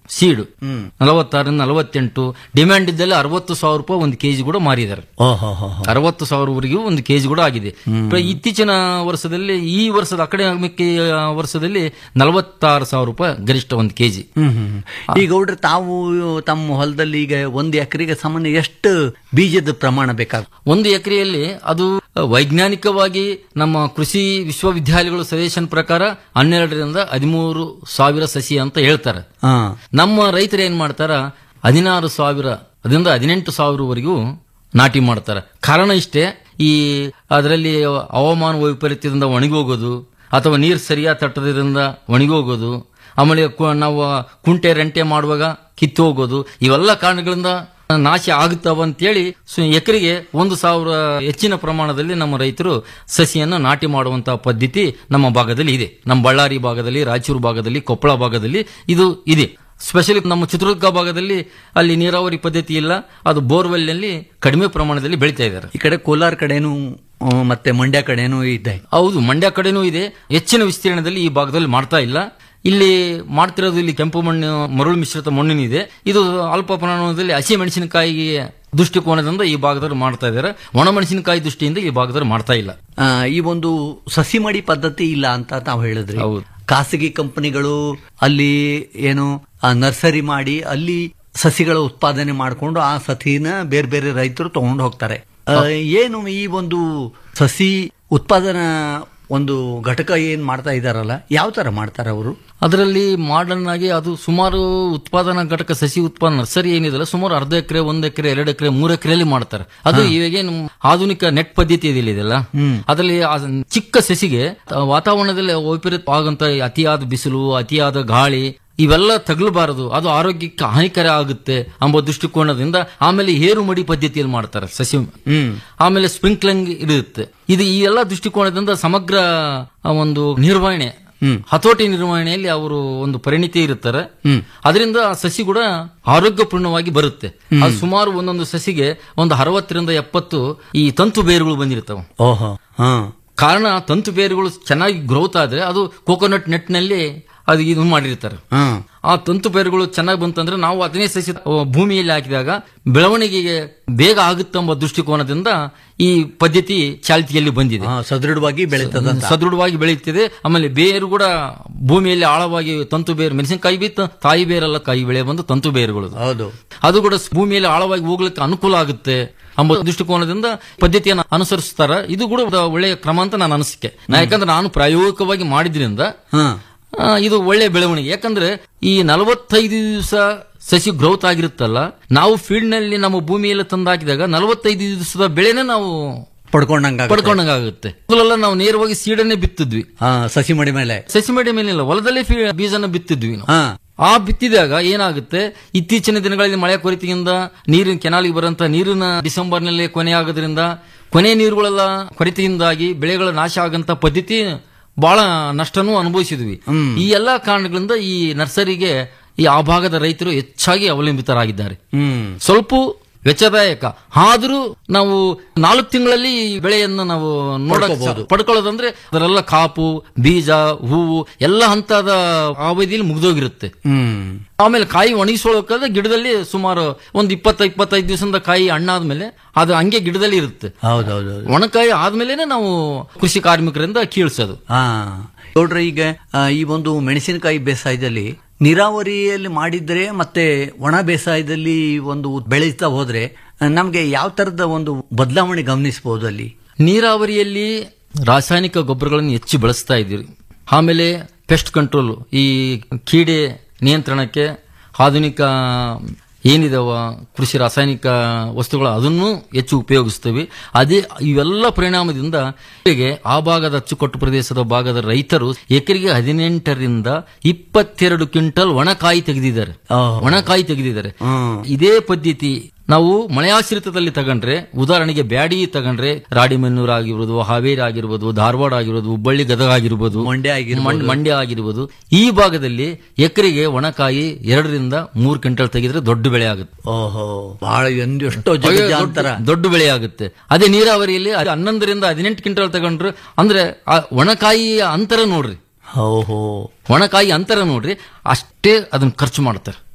ಸೀಡು ನಲವತ್ತಾರರಿಂದ ನಲವತ್ತೆಂಟು ಡಿಮ್ಯಾಂಡ್ ಇದ್ದಲ್ಲಿ ಅರವತ್ತು ಸಾವಿರ ರೂಪಾಯಿ ಒಂದು ಕೆಜಿ ಕೂಡ ಮಾರಿದ್ದಾರೆ ಅರವತ್ತು ಸಾವಿರವರೆಗೂ ಒಂದು ಕೆಜಿ ಕೂಡ ಆಗಿದೆ ಪ್ರ- ಇತ್ತೀಚಿನ ವರ್ಷದಲ್ಲಿ ಈ ವರ್ಷದ ಅಕಾಡೆಮಿಕ್ ವರ್ಷದಲ್ಲಿ ನಲವತ್ತಾರು ಸಾವಿರ ರೂಪಾಯಿ ಗರಿಷ್ಠ ಒಂದು ಕೆಜಿ ಹ್ಮ್ ಹ್ಮ್ ಹ್ಮ್. ಈಗ ಗೌಡ್ರೆ ತಾವು ತಮ್ಮ ಹೊಲದಲ್ಲಿ ಈಗ ಒಂದು ಎಕರೆಗೆ ಸಾಮಾನ್ಯ ಎಷ್ಟು ಬೀಜದ ಪ್ರಮಾಣ ಬೇಕಾಗ ಒಂದು ಎಕರೆಯಲ್ಲಿ ಅದು ವೈಜ್ಞಾನಿಕವಾಗಿ ನಮ್ಮ ಕೃಷಿ ವಿಶ್ವವಿದ್ಯಾಲಯಗಳು ಸಜೆಷನ್ ಪ್ರಕಾರ ಹನ್ನೆರಡರಿಂದ ಹದಿಮೂರು ಸಾವಿರ ಸಸಿ ಅಂತ ಹೇಳ್ತಾರೆ ನಮ್ಮ ರೈತರು ಏನ್ ಮಾಡ್ತಾರ ಹದಿನಾರು ಸಾವಿರ ಅದರಿಂದ ಹದಿನೆಂಟು ಸಾವಿರವರೆಗೂ ನಾಟಿ ಮಾಡ್ತಾರೆ ಕಾರಣ ಇಷ್ಟೇ ಈ ಅದರಲ್ಲಿ ಹವಾಮಾನ ವೈಪರೀತ್ಯದಿಂದ ಒಣಗೋಗೋದು ಅಥವಾ ನೀರು ಸರಿಯಾಗಿ ತಟ್ಟದ್ರಿಂದ ಒಣಗೋಗೋದು ಆಮೇಲೆ ಕು- ನಾವು ಕುಂಟೆ ರೆಂಟೆ ಮಾಡುವಾಗ ಕಿತ್ತು ಹೋಗೋದು ಇವೆಲ್ಲ ಕಾರಣಗಳಿಂದ ನಾಶ ಆಗುತ್ತವ ಅಂತೇಳಿ ಸು- ಎಕರೆಗೆ ಒಂದು ಸಾವಿರ ಹೆಚ್ಚಿನ ಪ್ರಮಾಣದಲ್ಲಿ ನಮ್ಮ ರೈತರು ಸಸಿಯನ್ನು ನಾಟಿ ಮಾಡುವಂತಹ ಪದ್ಧತಿ ನಮ್ಮ ಭಾಗದಲ್ಲಿ ಇದೆ ನಮ್ಮ ಬಳ್ಳಾರಿ ಭಾಗದಲ್ಲಿ ರಾಯಚೂರು ಭಾಗದಲ್ಲಿ ಕೊಪ್ಪಳ ಭಾಗದಲ್ಲಿ ಇದು ಇದೆ ಸ್ಪೆಷಲಿ ನಮ್ಮ ಚಿತ್ರದುರ್ಗ ಭಾಗದಲ್ಲಿ ಅಲ್ಲಿ ನೀರಾವರಿ ಪದ್ಧತಿ ಇಲ್ಲ ಅದು ಬೋರ್ವೆಲ್ ನಲ್ಲಿ ಕಡಿಮೆ ಪ್ರಮಾಣದಲ್ಲಿ ಬೆಳೀತಾ ಇದ್ದಾರೆ ಈ ಕಡೆ ಕೋಲಾರ ಕಡೆನೂ ಆ, ಮತ್ತೆ ಮಂಡ್ಯ ಕಡೆನೂ ಇದೆ ಹೌದು ಮಂಡ್ಯ ಕಡೆನೂ ಇದೆ ಹೆಚ್ಚಿನ ವಿಸ್ತೀರ್ಣದಲ್ಲಿ ಈ ಭಾಗದಲ್ಲಿ ಮಾಡ್ತಾ ಇಲ್ಲ ಇಲ್ಲಿ ಮಾಡ್ತಿರೋದು ಇಲ್ಲಿ ಕೆಂಪು ಮಣ್ಣು ಮರಳು ಮಿಶ್ರಿತ ಮಣ್ಣಿನಿದೆ ಇದು ಅಲ್ಪ ಪ್ರಮಾಣದಲ್ಲಿ ಹಸಿ ಮೆಣಸಿನಕಾಯಿ ದೃಷ್ಟಿಕೋನದಿಂದ ಈ ಭಾಗದಲ್ಲಿ ಮಾಡ್ತಾ ಇದ್ದಾರೆ ಒಣ ಮೆಣಸಿನಕಾಯಿ ದೃಷ್ಟಿಯಿಂದ ಈ ಭಾಗದಲ್ಲಿ ಮಾಡ್ತಾ ಇಲ್ಲ ಆ, ಈ ಒಂದು ಸಸಿ ಮಡಿ ಪದ್ಧತಿ ಇಲ್ಲ ಅಂತ ತಾವು ಹೇಳಿದ್ರಿ ಖಾಸಗಿ ಕಂಪನಿಗಳು ಅಲ್ಲಿ ಏನು ಆ, ನರ್ಸರಿ ಮಾಡಿ ಅಲ್ಲಿ ಸಸಿಗಳ ಉತ್ಪಾದನೆ ಮಾಡಿಕೊಂಡು ಆ ಸಸಿನ ಬೇರೆ ಬೇರೆ ರೈತರು ತಗೊಂಡು ಹೋಗ್ತಾರೆ ಆ, ಏನು ಈ ಒಂದು ಸಸಿ ಉತ್ಪಾದನಾ ಒಂದು ಘಟಕ ಏನ್ ಮಾಡ್ತಾ ಇದಾರಲ್ಲ ಯಾವ ತರ ಮಾಡ್ತಾರೆ ಅವರು ಅದರಲ್ಲಿ ಮಾಡರ್ನ್ ಆಗಿ ಅದು ಸುಮಾರು ಉತ್ಪಾದನಾ ಘಟಕ ಸಸಿ ಉತ್ಪಾದನಾ ನರ್ಸರಿ ಏನಿದೆಲ್ಲ ಸುಮಾರು ಅರ್ಧ ಎಕರೆ ಒಂದ್ ಎಕರೆ ಎರಡು ಎಕರೆ ಮೂರು ಎಕರೆಯಲ್ಲಿ ಮಾಡ್ತಾರೆ ಅದು ಇವಾಗೇನು ಆಧುನಿಕ ನೆಟ್ ಪದ್ಧತಿ ಇದೆಯಲ್ಲ ಇದೆಲ್ಲ ಅದರಲ್ಲಿ ಆ ಚಿಕ್ಕ ಸಸಿಗೆ ಆ, ವಾತಾವರಣದಲ್ಲಿ ವೈಪರೀತ್ಯ ಆಗುವಂತ ಅತಿಯಾದ ಬಿಸಿಲು ಅತಿಯಾದ ಗಾಳಿ ಇವೆಲ್ಲ ತಗಲಬಾರದು ಅದು ಆರೋಗ್ಯಕ್ಕೆ ಹಾನಿಕರ ಆಗುತ್ತೆ ಎಂಬ ದೃಷ್ಟಿಕೋನದಿಂದ ಆಮೇಲೆ ಏರು ಮಡಿ ಪದ್ಧತಿಯಲ್ಲಿ ಮಾಡ್ತಾರೆ ಸಸಿ ಆಮೇಲೆ ಸ್ಪ್ರಿಂಕ್ಲಿಂಗ್ ಇರುತ್ತೆ ಇದು ಈ ಎಲ್ಲ ದೃಷ್ಟಿಕೋನದಿಂದ ಸಮಗ್ರ ಆ, ಒಂದು ನಿರ್ವಹಣೆ ಹತೋಟಿ ನಿರ್ವಹಣೆಯಲ್ಲಿ ಅವರು ಒಂದು ಪರಿಣಿತಿ ಇರುತ್ತಾರೆ ಅದರಿಂದ ಆ ಸಸಿ ಕೂಡ ಆರೋಗ್ಯಪೂರ್ಣವಾಗಿ ಬರುತ್ತೆ ಅದು ಸುಮಾರು ಒಂದೊಂದು ಸಸಿಗೆ ಒಂದು ಅರವತ್ತರಿಂದ ಎಪ್ಪತ್ತು ಈ ತಂತು ಬೇರುಗಳು ಬಂದಿರ್ತವೆ ಓಹೋ ಹಾ ಕಾರಣ ತಂತು ಬೇರುಗಳು ಚೆನ್ನಾಗಿ ಗ್ರೋತ್ ಆದ್ರೆ ಅದು ಕೋಕೋನಟ್ ನೆಟ್ ನಲ್ಲಿ ಅದು ಇದು ಮಾಡಿರ್ತಾರೆ ಆ ತಂತು ಬೇರುಗಳು ಚೆನ್ನಾಗಿ ಬಂತಂದ್ರೆ ನಾವು ಅದನ್ನೇ ಸಸಿ ಅಹ್, ಭೂಮಿಯಲ್ಲಿ ಹಾಕಿದಾಗ ಬೆಳವಣಿಗೆಗೆ ಬೇಗ ಆಗುತ್ತೆಂಬ ದೃಷ್ಟಿಕೋನದಿಂದ ಈ ಪದ್ಧತಿ ಚಾಲ್ತಿಯಲ್ಲಿ ಬಂದಿದೆ ಸದೃಢವಾಗಿ ಬೆಳೀತದಂತ ಸದೃಢವಾಗಿ ಬೆಳೆಯುತ್ತಿದೆ ಆಮೇಲೆ ಬೇರು ಕೂಡ ಭೂಮಿಯಲ್ಲಿ ಆಳವಾಗಿ ತಂತು ಬೇರು ಮೆಣಸಿನಕಾಯಿ ಬಿ ತ- ತಾಯಿ ಬೇರಲ್ಲ ಕಾಯಿ ಬೆಳೆ ಬಂದು ತಂತು ಬೇರುಗಳು ಹೌದು ಅದು ಕೂಡ ಸ್- ಭೂಮಿಯಲ್ಲಿ ಆಳವಾಗಿ ಹೋಗ್ಲಿಕ್ಕೆ ಅನುಕೂಲ ಆಗುತ್ತೆ ಎಂಬ ದೃಷ್ಟಿಕೋನದಿಂದ ಪದ್ಧತಿಯನ್ನು ಅನುಸರಿಸ್ತಾರ ಇದು ಕೂಡ ಒಂದು ಒಳ್ಳೆಯ ಕ್ರಮ ಅಂತ ನಾನು ಅನಿಸಿಕೆ ನಾ ಯಾಕಂದ್ರೆ ನಾನು ಪ್ರಾಯೋಗಿಕವಾಗಿ ಮಾಡಿದ್ರಿಂದ ಆ, ಇದು ಒಳ್ಳೆಯ ಬೆಳವಣಿಗೆ ಯಾಕಂದ್ರೆ ಈ ನಲವತ್ತೈದು ದಿವಸ ಸಸಿ ಗ್ರೋತ್ ಆಗಿರುತ್ತಲ್ಲ ನಾವು ಫೀಲ್ಡ್ ನಲ್ಲಿ ನಮ್ಮ ಭೂಮಿಯಲ್ಲಿ ತಂದಾಕಿದಾಗ ನಲವತ್ತೈದು ದಿವಸದ ಬೆಳೆನೇ ನಾವು ಪಡ್ಕೊಂಡಂಗ ಪಡ್ಕೊಂಡಂಗಾಗುತ್ತೆ ಮೊದಲೆಲ್ಲ ನಾವು ನೇರವಾಗಿ ಸೀಡನ್ನೇ ಬಿತ್ತಿದ್ವಿ ಸಸಿ ಮಡಿ ಮೇಲೆ ಸಸಿ ಮಡಿ ಮೇಲಿಲ್ಲ ಹೊಲದಲ್ಲೇ ಫೀ- ಬೀಜನ ಬಿತ್ತಿದ್ವಿ ನಾವು ಆ ಬಿತ್ತಿದಾಗ ಏನಾಗುತ್ತೆ ಇತ್ತೀಚಿನ ದಿನಗಳಲ್ಲಿ ಮಳೆ ಕೊರತೆಯಿಂದ ನೀರಿನ ಕೆನಾಲಿಗೆ ಬರುವಂತ ನೀರಿನ ಡಿಸೆಂಬರ್ನಲ್ಲಿ ಕೊನೆ ಆಗೋದ್ರಿಂದ ಕೊನೆ ನೀರುಗಳೆಲ್ಲ ಕೊರತೆಯಿಂದಾಗಿ ಬೆಳೆಗಳ ನಾಶ ಆಗಂತ ಪದ್ಧತಿ ಬಹಳ ನಷ್ಟನೂ ಅನುಭವಿಸಿದ್ವಿ ಈ ಎಲ್ಲಾ ಕಾರಣಗಳಿಂದ ಈ ನರ್ಸರಿಗೆ ಈ ಆ ಭಾಗದ ರೈತರು ಹೆಚ್ಚಾಗಿ ಅವಲಂಬಿತರಾಗಿದ್ದಾರೆ ಸ್ವಲ್ಪ ವೆಚ್ಚದಾಯಕ ಆದರೂ ನಾವು ನಾಲ್ಕು ತಿಂಗಳಲ್ಲಿ ಈ ಬೆಳೆಯನ್ನು ನಾವು ನೋಡಬಹುದು ಪಡ್ಕೋಬಹುದು. ಪಡ್ಕೊಳ್ಳೋದಂದ್ರೆ ಅದರೆಲ್ಲ ಕಾಪು ಬೀಜ ಹೂವು ಎಲ್ಲ ಹಂತದ ಅವಧಿಯಲ್ಲಿ ಮುಗಿದೋಗಿರುತ್ತೆ ಆಮೇಲೆ ಕಾಯಿ ಒಣಗಿಸ್ಕೊಳ್ಳೋಕಾದ್ರೆ ಗಿಡದಲ್ಲಿ ಸುಮಾರು ಒಂದು ಇಪ್ಪತ್ತ ಇಪ್ಪತ್ತೈದು ದಿವಸದ ಕಾಯಿ ಹಣ್ಣಾದ್ಮೇಲೆ ಅದು ಹಂಗೆ ಗಿಡದಲ್ಲಿ ಇರುತ್ತೆ ಹೌದೌದು ಒಣಕಾಯಿ ಆದ್ಮೇಲೆನೆ ನಾವು ಕೃಷಿ ಕಾರ್ಮಿಕರಿಂದ ಕೀಳ್ಸೋದು ಹಾ ನೋಡ್ರಿ ಈಗ ಆ, ಈ ಒಂದು ಮೆಣಸಿನಕಾಯಿ ಬೇಸಾಯದಲ್ಲಿ ನೀರಾವರಿಯಲ್ಲಿ ಮಾಡಿದ್ರೆ ಮತ್ತೆ ಒಣ ಬೇಸಾಯದಲ್ಲಿ ಒಂದು ಬೆಳೀತಾ ಹೋದ್ರೆ ಆ, ನಮ್ಗೆ ಯಾವ ತರದ ಒಂದು ಬದಲಾವಣೆ ಗಮನಿಸಬಹುದು ಅಲ್ಲಿ ನೀರಾವರಿಯಲ್ಲಿ ರಾಸಾಯನಿಕ ಗೊಬ್ಬರಗಳನ್ನು ಹೆಚ್ಚು ಬಳಸ್ತಾ ಇದ್ದೀವಿ ಆಮೇಲೆ ಪೆಸ್ಟ್ ಕಂಟ್ರೋಲ್ ಈ ಕೀಡೆ ನಿಯಂತ್ರಣಕ್ಕೆ ಆಧುನಿಕ ಏನಿದಾವ ಕೃಷಿ ರಾಸಾಯನಿಕ ವಸ್ತುಗಳು ಅದನ್ನು ಹೆಚ್ಚು ಉಪಯೋಗಿಸ್ತೇವೆ ಅದೇ ಇವೆಲ್ಲ ಪರಿಣಾಮದಿಂದ ಹೀಗೆ ಆ ಭಾಗದ ಅಚ್ಚುಕಟ್ಟು ಪ್ರದೇಶದ ಭಾಗದ ರೈತರು ಎಕರೆಗೆ ಹದಿನೆಂಟರಿಂದ ಇಪ್ಪತ್ತೆರಡು ಕ್ವಿಂಟಲ್ ಒಣಕಾಯಿ ತೆಗೆದಿದ್ದಾರೆ ಒಣಕಾಯಿ ತೆಗೆದಿದ್ದಾರೆ ಇದೇ ಪದ್ಧತಿ ನಾವು ಮಳೆಯಾಶ್ರಿತದಲ್ಲಿ ತಗೊಂಡ್ರೆ ಉದಾಹರಣೆಗೆ ಬ್ಯಾಡಿ ತಗೊಂಡ್ರೆ ರಾಡಿಮನ್ನೂರ್ ಆಗಿರ್ಬೋದು ಹಾವೇರಿ ಆಗಿರ್ಬೋದು ಧಾರವಾಡ ಆಗಿರ್ಬೋದು ಹುಬ್ಬಳ್ಳಿ ಗದಗ ಆಗಿರ್ಬೋದು ಮಂಡ್ಯ ಆಗಿರ್ಬೋದು. ಮಂಡ್ಯ ಆಗಿರ್ಬೋದು ಈ ಭಾಗದಲ್ಲಿ ಎಕರೆಗೆ ಒಣಕಾಯಿ ಎರಡರಿಂದ ಮೂರು ಕ್ವಿಂಟಲ್ ತೆಗೆದ್ರೆ ದೊಡ್ಡ ಬೆಳೆ ಆಗುತ್ತೆ ಓಹೋ ಬಹಳ ಒಂದು ಎಷ್ಟೋ ಜಗಜಾಂತರ ದೊಡ್ಡ- ದೊಡ್ಡ ಬೆಳೆ ಆಗುತ್ತೆ ಅದೇ ನೀರಾವರಿಯಲ್ಲಿ ಅದು ಹನ್ನೊಂದರಿಂದ ಹದಿನೆಂಟು ಕ್ವಿಂಟಲ್ ತಗೊಂಡ್ರು ಅಂದ್ರೆ ಆ ಒಣಕಾಯಿಯ ಅಂತರ ನೋಡ್ರಿ ಓಹೋ ಒಣಕಾಯಿ ಅಂತರ ನೋಡ್ರಿ ಅಷ್ಟೇ ಅದನ್ನ ಖರ್ಚು ಮಾಡ್ತಾರೆ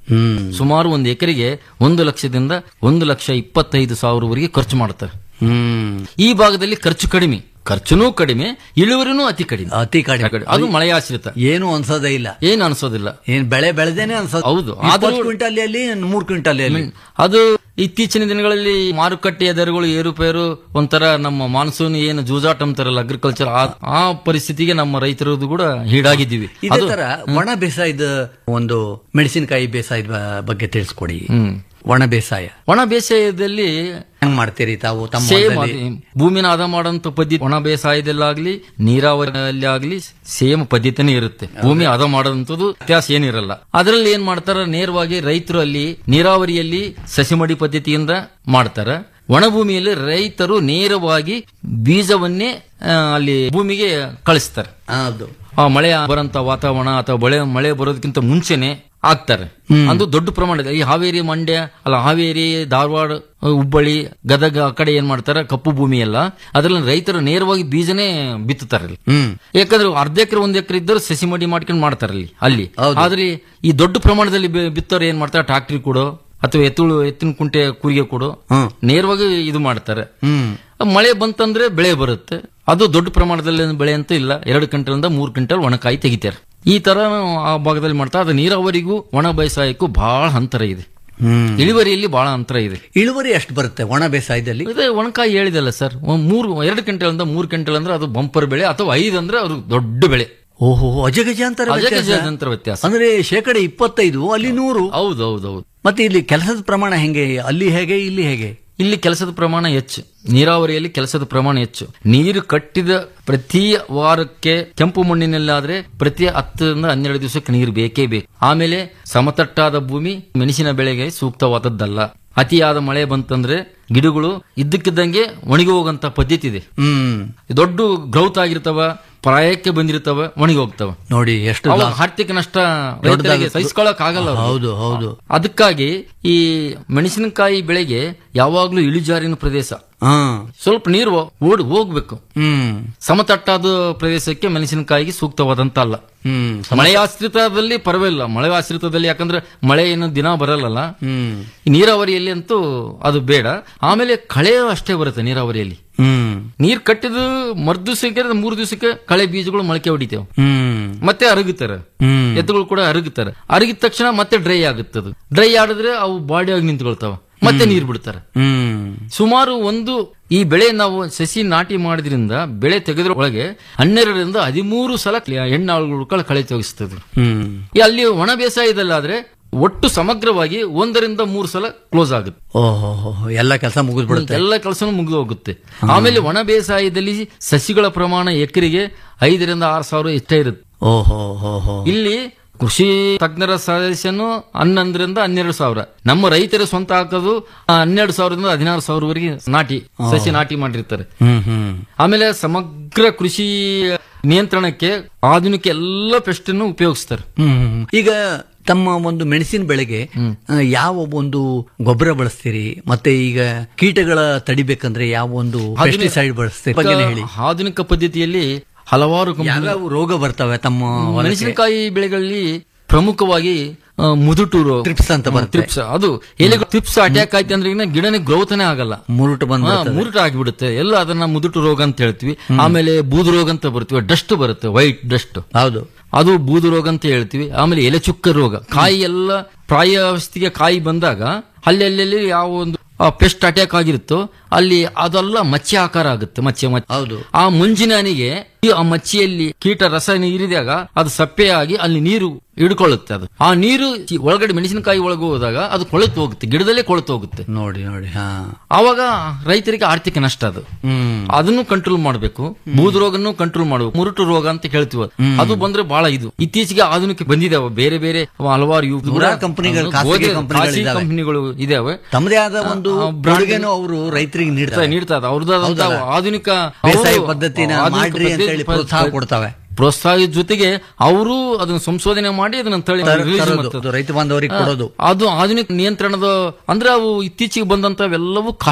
ಹ್ಮ್ ಸುಮಾರು ಒಂದು ಎಕರೆಗೆ ಒಂದು ಲಕ್ಷದಿಂದ ಒಂದು ಲಕ್ಷ ಇಪ್ಪತ್ತೈದು ಸಾವಿರವರೆಗೆ ಖರ್ಚು ಮಾಡ್ತಾರೆ ಹ್ಮ್ ಈ ಭಾಗದಲ್ಲಿ ಖರ್ಚು ಕಡಿಮೆ ಖರ್ಚುನೂ ಕಡಿಮೆ ಇಳುವರಿನೂ ಅತಿ ಕಡಿಮೆ ಅತಿ ಕಡಿಮೆ ಅದು ಮಳೆಯಾಶ್ರಿತ ಏನು ಅನ್ಸೋದೇ ಇಲ್ಲ ಏನು ಅನ್ಸೋದಿಲ್ಲ ಏನ್ ಬೆಳೆ ಬೆಳೆದೇನೆ ಅನ್ಸೋದು ಹೌದು. ಆದ್ರೂ ಆದ್ರೂ- ಕ್ವಿಂಟಲ್ ಅಲ್ಲಿ ಮೂರ್ ಕ್ವಿಂಟಲ್ ಅಲ್ಲಿ ಅದು ಇತ್ತೀಚಿನ ದಿನಗಳಲ್ಲಿ ಮಾರುಕಟ್ಟೆಯ ದರಗಳು ಏರುಪೇರು ಒಂಥರ ನಮ್ಮ ಮಾನ್ಸೂನ್ ಏನು ಜೂಜಾಟ ಅಂತಾರಲ್ಲ ಅಗ್ರಿಕಲ್ಚರ್ ಆ ಪರಿಸ್ಥಿತಿಗೆ ನಮ್ಮ ರೈತರದು ಕೂಡ ಹೀಡಾಗಿದ್ದೀವಿ ಇದೇ ಅದು ತರ ಒಣ ಬೇಸಾಯದ ಒಂದು ಮೆಣಸಿನಕಾಯಿ ಬೇಸಾಯದ ಬ- ಬಗ್ಗೆ ತಿಳಿಸ್ಕೊಡಿ ಹ್ಮ್. ಒಣ ಬೇಸಾಯ ಒಣ ಬೇಸಾಯದಲ್ಲಿ ಹೆಂಗ್ ಮಾಡ್ತೀರಿ ತಾವು ತಮ್ಮ ಸೇಮ್ ಹೊಲದಲ್ಲಿ? ಭೂಮಿನ ಹದ ಮಾಡೋಂಥ ಪದ್ಧತಿ ಒಣ ಬೇಸಾಯದಲ್ಲಾಗ್ಲಿ ನೀರಾವರಿಯಲ್ಲಿ ಆಗ್ಲಿ ಸೇಮ್ ಪದ್ಧತಿನೇ ಇರುತ್ತೆ ಭೂಮಿ ಹದ ಮಾಡೋದಂಥದ್ದು ವ್ಯತ್ಯಾಸ ಏನಿರಲ್ಲ ಅದರಲ್ಲಿ ಏನ್ ಮಾಡ್ತಾರ ನೇರವಾಗಿ ರೈತರು ಅಲ್ಲಿ ನೀರಾವರಿಯಲ್ಲಿ ಸಸಿಮಡಿ ಪದ್ಧತಿಯಿಂದ ಮಾಡ್ತಾರ ಒಣ ಭೂಮಿಯಲ್ಲಿ ರೈತರು ನೇರವಾಗಿ ಬೀಜವನ್ನೇ ಆ, ಅಲ್ಲಿ ಭೂಮಿಗೆ ಕಳಿಸ್ತಾರೆ ಹೌದು ಆ ಮಳೆ ಬರಂತ ವಾತಾವರಣ ಅಥವಾ ಮಳೆ ಮಳೆ ಬರೋದಕ್ಕಿಂತ ಮುಂಚೆನೆ ಆಗ್ತಾರೆ ಅದು ದೊಡ್ಡ ಪ್ರಮಾಣದ ಈ ಹಾವೇರಿ ಮಂಡ್ಯ ಅಲ್ಲ ಹಾವೇರಿ ಧಾರವಾಡ ಹುಬ್ಬಳ್ಳಿ ಗದಗ ಆ ಕಡೆ ಏನ್ ಮಾಡ್ತಾರೆ ಕಪ್ಪು ಭೂಮಿ ಎಲ್ಲ ಅದ್ರಲ್ಲಿ ರೈತರು ನೇರವಾಗಿ ಬೀಜನೇ ಬಿತ್ತುತ್ತಾರೆ ಅಲ್ಲಿ. ಹ್ಮ್ ಯಾಕಂದ್ರೆ ಅರ್ಧ ಎಕರೆ ಒಂದ್ ಎಕರೆ ಇದ್ದರು ಸಸಿ ಮಡಿ ಮಾಡ್ಕೊಂಡು ಮಾಡ್ತಾರೆ ಅಲ್ಲಿ ಅಲ್ಲಿ ಆದ್ರೆ ಈ ದೊಡ್ಡ ಪ್ರಮಾಣದಲ್ಲಿ ಬಿ- ಬಿತ್ತೋರು ಏನ್ ಮಾಡ್ತಾರೆ ಟ್ರಾಕ್ಟ್ರಿ ಕೊಡೋ ಅಥವಾ ಎತ್ತುಳು ಎತ್ತಿನ ಕುಂಟೆ ಕೂರಿಗೆ ಕೊಡೋ ನೇರವಾಗಿ ಇದು ಮಾಡ್ತಾರೆ ಹ್ಮ್ ಮಳೆ ಬಂತಂದ್ರೆ ಬೆಳೆ ಬರುತ್ತೆ ಅದು ದೊಡ್ಡ ಪ್ರಮಾಣದಲ್ಲಿ ಬೆಳೆ ಅಂತ ಇಲ್ಲ ಎರಡು ಕ್ವಿಂಟಲ್ ಮೂರು ಕ್ವಿಂಟಲ್ ಒಣಕಾಯಿ ತೆಗಿತಾರೆ ಈ ತರ ಆ ಭಾಗದಲ್ಲಿ ಮಾಡ್ತಾರೆ ಅದು ನೀರಾವರಿಗೂ ಒಣ ಬೇಸಾಯಕ್ಕೂ ಬಹಳ ಅಂತರ ಇದೆ ಹ್ಮ್ ಇಳುವರಿಯಲ್ಲಿ ಬಹಳ ಅಂತರ ಇದೆ ಇಳುವರಿ ಎಷ್ಟು ಬರುತ್ತೆ ಒಣ ಬೇಸಾಯದಲ್ಲಿ ಅದೇ ಒಣಕಾಯಿ ಹೇಳಿದಲ್ಲ ಸರ್ ಒಂದ್ ಮೂರು ಎರಡು ಕ್ವಿಂಟಲ್ ಅಂತ ಮೂರು ಕ್ವಿಂಟಲ್ ಅಂದ್ರೆ ಅದು ಬಂಪರ್ ಬೆಳೆ ಅಥವಾ ಐದು ಅಂದ್ರೆ ಅದು ದೊಡ್ಡ ಬೆಳೆ ಓಹೋ ಅಜಗಜಾಂತರ ವ್ಯತ್ಯಾಸ. ಅಜಗಜಾಂತರ ವ್ಯತ್ಯಾಸ ಅಂದ್ರೆ ಶೇಕಡ ಇಪ್ಪತ್ತೈದು ಅಲ್ಲಿ ನೂರು ಹೌದು ಹೌದು ಹೌದು ಮತ್ತೆ ಇಲ್ಲಿ ಕೆಲಸದ ಪ್ರಮಾಣ ಹೆಂಗೆ ಅಲ್ಲಿ ಹೇಗೆ ಇಲ್ಲಿ ಹೇಗೆ ಇಲ್ಲಿ ಕೆಲಸದ ಪ್ರಮಾಣ ಹೆಚ್ಚು ನೀರಾವರಿಯಲ್ಲಿ ಕೆಲಸದ ಪ್ರಮಾಣ ಹೆಚ್ಚು ನೀರು ಕಟ್ಟಿದ ಪ್ರತಿ ವಾರಕ್ಕೆ ಕೆಂಪು ಮಣ್ಣಿನಲ್ಲಾದ್ರೆ ಪ್ರತಿ ಹತ್ತರಿಂದ ಹನ್ನೆರಡು ದಿವಸಕ್ಕೆ ನೀರು ಬೇಕೇ ಬೇಕು ಆಮೇಲೆ ಸಮತಟ್ಟಾದ ಭೂಮಿ ಮೆಣಸಿನ ಬೆಳೆಗೆ ಸೂಕ್ತವಾದದ್ದಲ್ಲ ಅತಿಯಾದ ಮಳೆ ಬಂತಂದ್ರೆ ಗಿಡಗಳು ಇದ್ದಕ್ಕಿದ್ದಂಗೆ ಒಣಗಿ ಹೋಗಂತ ಪದ್ಧತಿ ಇದೆ ಹ್ಮ್ ದೊಡ್ಡ ಗ್ರೌತ್ ಆಗಿರ್ತಾವ ಪ್ರಾಯಕ್ಕೆ ಬಂದಿರ್ತಾವ ಒಣಗಿ ಹೋಗ್ತಾವ ನೋಡಿ ಎಷ್ಟು ಅವು ಲಾಸ್. ಆರ್ಥಿಕ ನಷ್ಟ ದೊಡ್ಡದಾಗುತ್ತೆ. ರೈತರಿಗೆ ಸಹಿಸ್ಕೊಳಕ್ ಆಗಲ್ಲ ಅವ್ರಿಗೆ. ಹೌದು ಹೌದು ಅದಕ್ಕಾಗಿ ಈ ಮೆಣಸಿನಕಾಯಿ ಬೆಳೆಗೆ ಯಾವಾಗ್ಲೂ ಇಳಿಜಾರಿನ ಪ್ರದೇಶ ಹಾ ಸ್ವಲ್ಪ ನೀರು ಓಡಿ ಹೋಗ್ಬೇಕು ಹ್ಮ್ ಸಮತಟ್ಟಾದ ಪ್ರದೇಶಕ್ಕೆ ಮೆಣಸಿನಕಾಯಿಗೆ ಸೂಕ್ತವಾದಂತ ಅಲ್ಲ ಹ್ಮ್ ಮಳೆ ಆಶ್ರಿತದಲ್ಲಿ ಪರವಾಗಿಲ್ಲ ಮಳೆ ಆಶ್ರಿತದಲ್ಲಿ ಯಾಕಂದ್ರೆ ಮಳೆ ಏನು ದಿನ ಬರಲ್ಲ ಹ್ಮ್ ಈ ನೀರಾವರಿಯಲ್ಲಿ ಅಂತೂ ಅದು ಬೇಡ ಆಮೇಲೆ ಕಳೆ ಅಷ್ಟೇ ಬರುತ್ತೆ ನೀರಾವರಿಯಲ್ಲಿ ಹ್ಮ್ ನೀರ್ ಕಟ್ಟಿದ ಮರು ದಿವಸಕ್ಕೆ ಮೂರು ದಿವಸಕ್ಕೆ ಕಳೆ ಬೀಜಗಳು ಮೊಳಕೆ ಹೊಡಿತೇವೆ ಹ್ಮ್ ಮತ್ತೆ ಅರಗುತ್ತಾರೆ ಹ್ಮ್ ಎತ್ತುಗಳು ಕೂಡ ಅರಗುತ್ತಾರೆ ಅರಗಿದ ತಕ್ಷಣ ಮತ್ತೆ ಡ್ರೈ ಆಗುತ್ತದೆ ಡ್ರೈ ಆಡಿದ್ರೆ ಅವು ಬಾಡಿ ಆಗಿ ನಿಂತ್ಕೊಳ್ತಾವ ಮತ್ತೆ ನೀರ್ ಬಿಡ್ತಾರೆ ಹ್ಮ್ ಸುಮಾರು ಒಂದು ಈ ಬೆಳೆ ನಾವು ಸಸಿ ನಾಟಿ ಮಾಡಿದ್ರಿಂದ ಬೆಳೆ ತೆಗೆದ್ರ ಒಳಗೆ ಹನ್ನೆರಡರಿಂದ ಹದಿಮೂರು ಸಲ ಹೆಣ್ಣಾಳುಗಳು ಕಳೆ ತೆಗೆಸ್ತದೆ ಹ್ಮ್ ಈ ಅಲ್ಲಿ ಒಣ ಬೇಸಾಯದಲ್ಲಾದ್ರೆ ಒಟ್ಟು ಸಮಗ್ರವಾಗಿ ಒಂದರಿಂದ ಮೂರು ಸಲ ಕ್ಲೋಸ್ ಆಗುತ್ತೆ ಓಹೋ ಎಲ್ಲ ಕೆಲಸ ಮುಗಿದ್ಬಿಡುತ್ತೆ ಎಲ್ಲ ಕೆಲಸನೂ ಮುಗಿದು ಹೋಗುತ್ತೆ ಆಮೇಲೆ ಒಣ ಬೇಸಾಯದಲ್ಲಿ ಸಸಿಗಳ ಪ್ರಮಾಣ ಎಕರೆಗೆ ಐದರಿಂದ ಆರು ಸಾವಿರ ಇಷ್ಟೇ ಇರುತ್ತೆ ಓಹೋ ಹೋ ಹೋ ಇಲ್ಲಿ ಕೃಷಿ ತಜ್ಞರ ಸದಸ್ಯನು ಹನ್ನೊಂದರಿಂದ ಹನ್ನೆರಡು ಸಾವಿರ ನಮ್ಮ ರೈತರ ಸ್ವಂತ ಹಾಕೋದು ಆ, ಹನ್ನೆರಡು ಸಾವಿರದಿಂದ ಹದಿನಾರು ಸಾವಿರವರೆಗೆ ನಾಟಿ ಸಸಿ ನಾಟಿ ಮಾಡಿರ್ತಾರೆ ಹ್ಮ್ ಹ್ಮ್ ಆಮೇಲೆ ಸಮಗ್ರ ಕೃಷಿ ನಿಯಂತ್ರಣಕ್ಕೆ ಆಧುನಿಕ ಎಲ್ಲ ಪೆಸ್ಟ್ ಅನ್ನು ಉಪಯೋಗಿಸ್ತಾರೆ ಹ್ಮ್ ಹ್ಮ್. ಈಗ ತಮ್ಮ ಒಂದು ಮೆಣಸಿನ ಬೆಳೆಗೆ ಆ, ಯಾವ ಒಂದು ಗೊಬ್ಬರ ಬಳಸ್ತೀರಿ ಮತ್ತೆ ಈಗ ಕೀಟಗಳ ತಡಿಬೇಕಂದ್ರೆ ಯಾವ ಒಂದು ಪೆಸ್ಟಿಸೈಡ್ ಬಳಸ್ತೀರಿ ಬಗ್ಗೆ ಹೇಳಿ ಆಧುನಿಕ ಪದ್ಧತಿಯಲ್ಲಿ ಹಲವಾರು ಕಂಪನಿ- ಯಾವ್ಯಾವ ರೋಗ ಬರ್ತವೆ ತಮ್ಮ ಹೊಲಕ್ಕೆ? ಮೆಣಸಿನಕಾಯಿ ಬೆಳೆಗಳಲ್ಲಿ ಪ್ರಮುಖವಾಗಿ ಆ, ಮುದುಟು ರೋಗ Thrips ಅಂತ ಬರುತ್ತೆ. ಥ್ರಿಪ್ಸ್ ಅದು ಎಲೆಗಳು ಥ್ರಿಪ್ಸ್ ಅಟ್ಯಾಕ್ ಆಯ್ತು ಅಂದ್ರೆ ಇನ್ನ ಗಿಡನೇ ಗ್ರೋತ್ನೇ ಆಗಲ್ಲ ಮುರುಟು ಬಂದ್ ಹಾ, ಮುರುಟು ಆಗಿಬಿಡುತ್ತೆ ಎಲ್ಲ ಅದನ್ನ ಮುದುಟು ರೋಗ ಅಂತ ಹೇಳ್ತೀವಿ ಆಮೇಲೆ ಬೂದು ರೋಗ ಅಂತ ಬರ್ತೀವಿ ಡಸ್ಟ್ ಬರುತ್ತೆ ವೈಟ್ ಡಸ್ಟ್ ಹೌದು ಅದು ಬೂದು ರೋಗ ಅಂತ ಹೇಳ್ತೀವಿ ಆಮೇಲೆ ಎಲೆ ಚುಕ್ಕ ರೋಗ ಕಾಯಿ ಎಲ್ಲ ಪ್ರಾಯಾವಸ್ಥೆಗೆ ಕಾಯಿ ಬಂದಾಗ ಅಲ್ಲಿ ಅಲ್ಲಲ್ಲಿ ಯಾವ ಒಂದು ಪೆಸ್ಟ್ ಅಟ್ಯಾಕ್ ಆಗಿರುತ್ತೋ ಅಲ್ಲಿ ಅದೆಲ್ಲ ಮಚ್ಚೆ ಆಕಾರ ಆಗುತ್ತೆ ಮಚ್ಚೆ ಮಚ್ಚೆ ಹೌದು ಆ ಮುಂಜಿನ ಹನಿಗೆ ಈ ಆ ಮಚ್ಚಿಯಲ್ಲಿ ಕೀಟ ರಸ ನೀರಿದಾಗ ಅದು ಸಪ್ಪೆಯಾಗಿ ಅಲ್ಲಿ ನೀರು ಹಿಡ್ಕೊಳ್ಳುತ್ತೆ ಅದು ಆ ನೀರು ಈ ಒಳಗಡೆ ಮೆಣಸಿನಕಾಯಿ ಒಳಗೆ ಹೋದಾಗ ಅದು ಕೊಳೆತು ಹೋಗುತ್ತೆ ಗಿಡದಲ್ಲೇ ಕೊಳೆತು ಹೋಗುತ್ತೆ ನೋಡಿ ನೋಡಿ ಹಾ ಆವಾಗ ರೈತರಿಗೆ ಆರ್ಥಿಕ ನಷ್ಟ ಅದು ಹ್ಮ್ ಅದನ್ನು ಕಂಟ್ರೋಲ್ ಮಾಡಬೇಕು ಬೂದು ರೋಗನ್ನು ಕಂಟ್ರೋಲ್ ಮಾಡಬೇಕು ಮುರುಟು ರೋಗ ಅಂತ ಹೇಳ್ತೀವಿ ಅದು ಬಂದ್ರೆ ಬಹಳ ಇದು ಇತ್ತೀಚೆಗೆ ಆಧುನಿಕ ಬಂದಿದಾವೆ ಬೇರೆ ಬೇರೆ ಹಲವಾರು ಇವು ಕೂಡ ನೂರಾರು ಕಂಪನಿಗಳು, ಖಾಸಗಿ ಗೋಧಿ- ಕಂಪನಿಗಳು ಖಾಸಗಿ ಇದಾವೆ. ಕಂಪನಿಗಳು ಇದಾವೆ ತಮ್ಮದೇ ಆದ ಒಂದು ಆ, brand- ಕೊಡುಗೆನೂ ಅವರು ರೈತರಿಗೆ ನೀಡ್ತಾರೆ ನೀಡ್ತಾ ಇದೆ ಅವ್ರದ್ದಾದಂತ ಹೌದಲ್ಲ? ಆಧುನಿಕ ಬೇಸಾಯ ಅವರು ಪದ್ಧತಿನ ಆಧುನಿಕ ಮಾಡ್ರಿ ಅಂತ ಪದ್ಧತಿ- ಹೇಳಿ ಪ್ರೋತ್ಸಾಹ ಕೊಡ್ತಾವೆ ಪ್ರೋತ್ಸಾಹದ ಜೊತೆಗೆ ಅವರು ಅದನ್ನ ಸಂಶೋಧನೆ ಮಾಡಿ ಅದನ್ನ ತಳಿ ತರ- release ತರೋದು, ಮಾಡ್ತಾರೆ. ರೈತ ಬಾಂಧವರಿಗೆ ಆ, ಕೊಡೋದು ಅದು ಆಧುನಿಕ ನಿಯಂತ್ರಣದ ಅಂದ್ರೆ ಅವು ಇತ್ತೀಚೆಗೆ ಬಂದಂತವೆಲ್ಲವೂ ಕಾಸ್ಟ್ಲಿ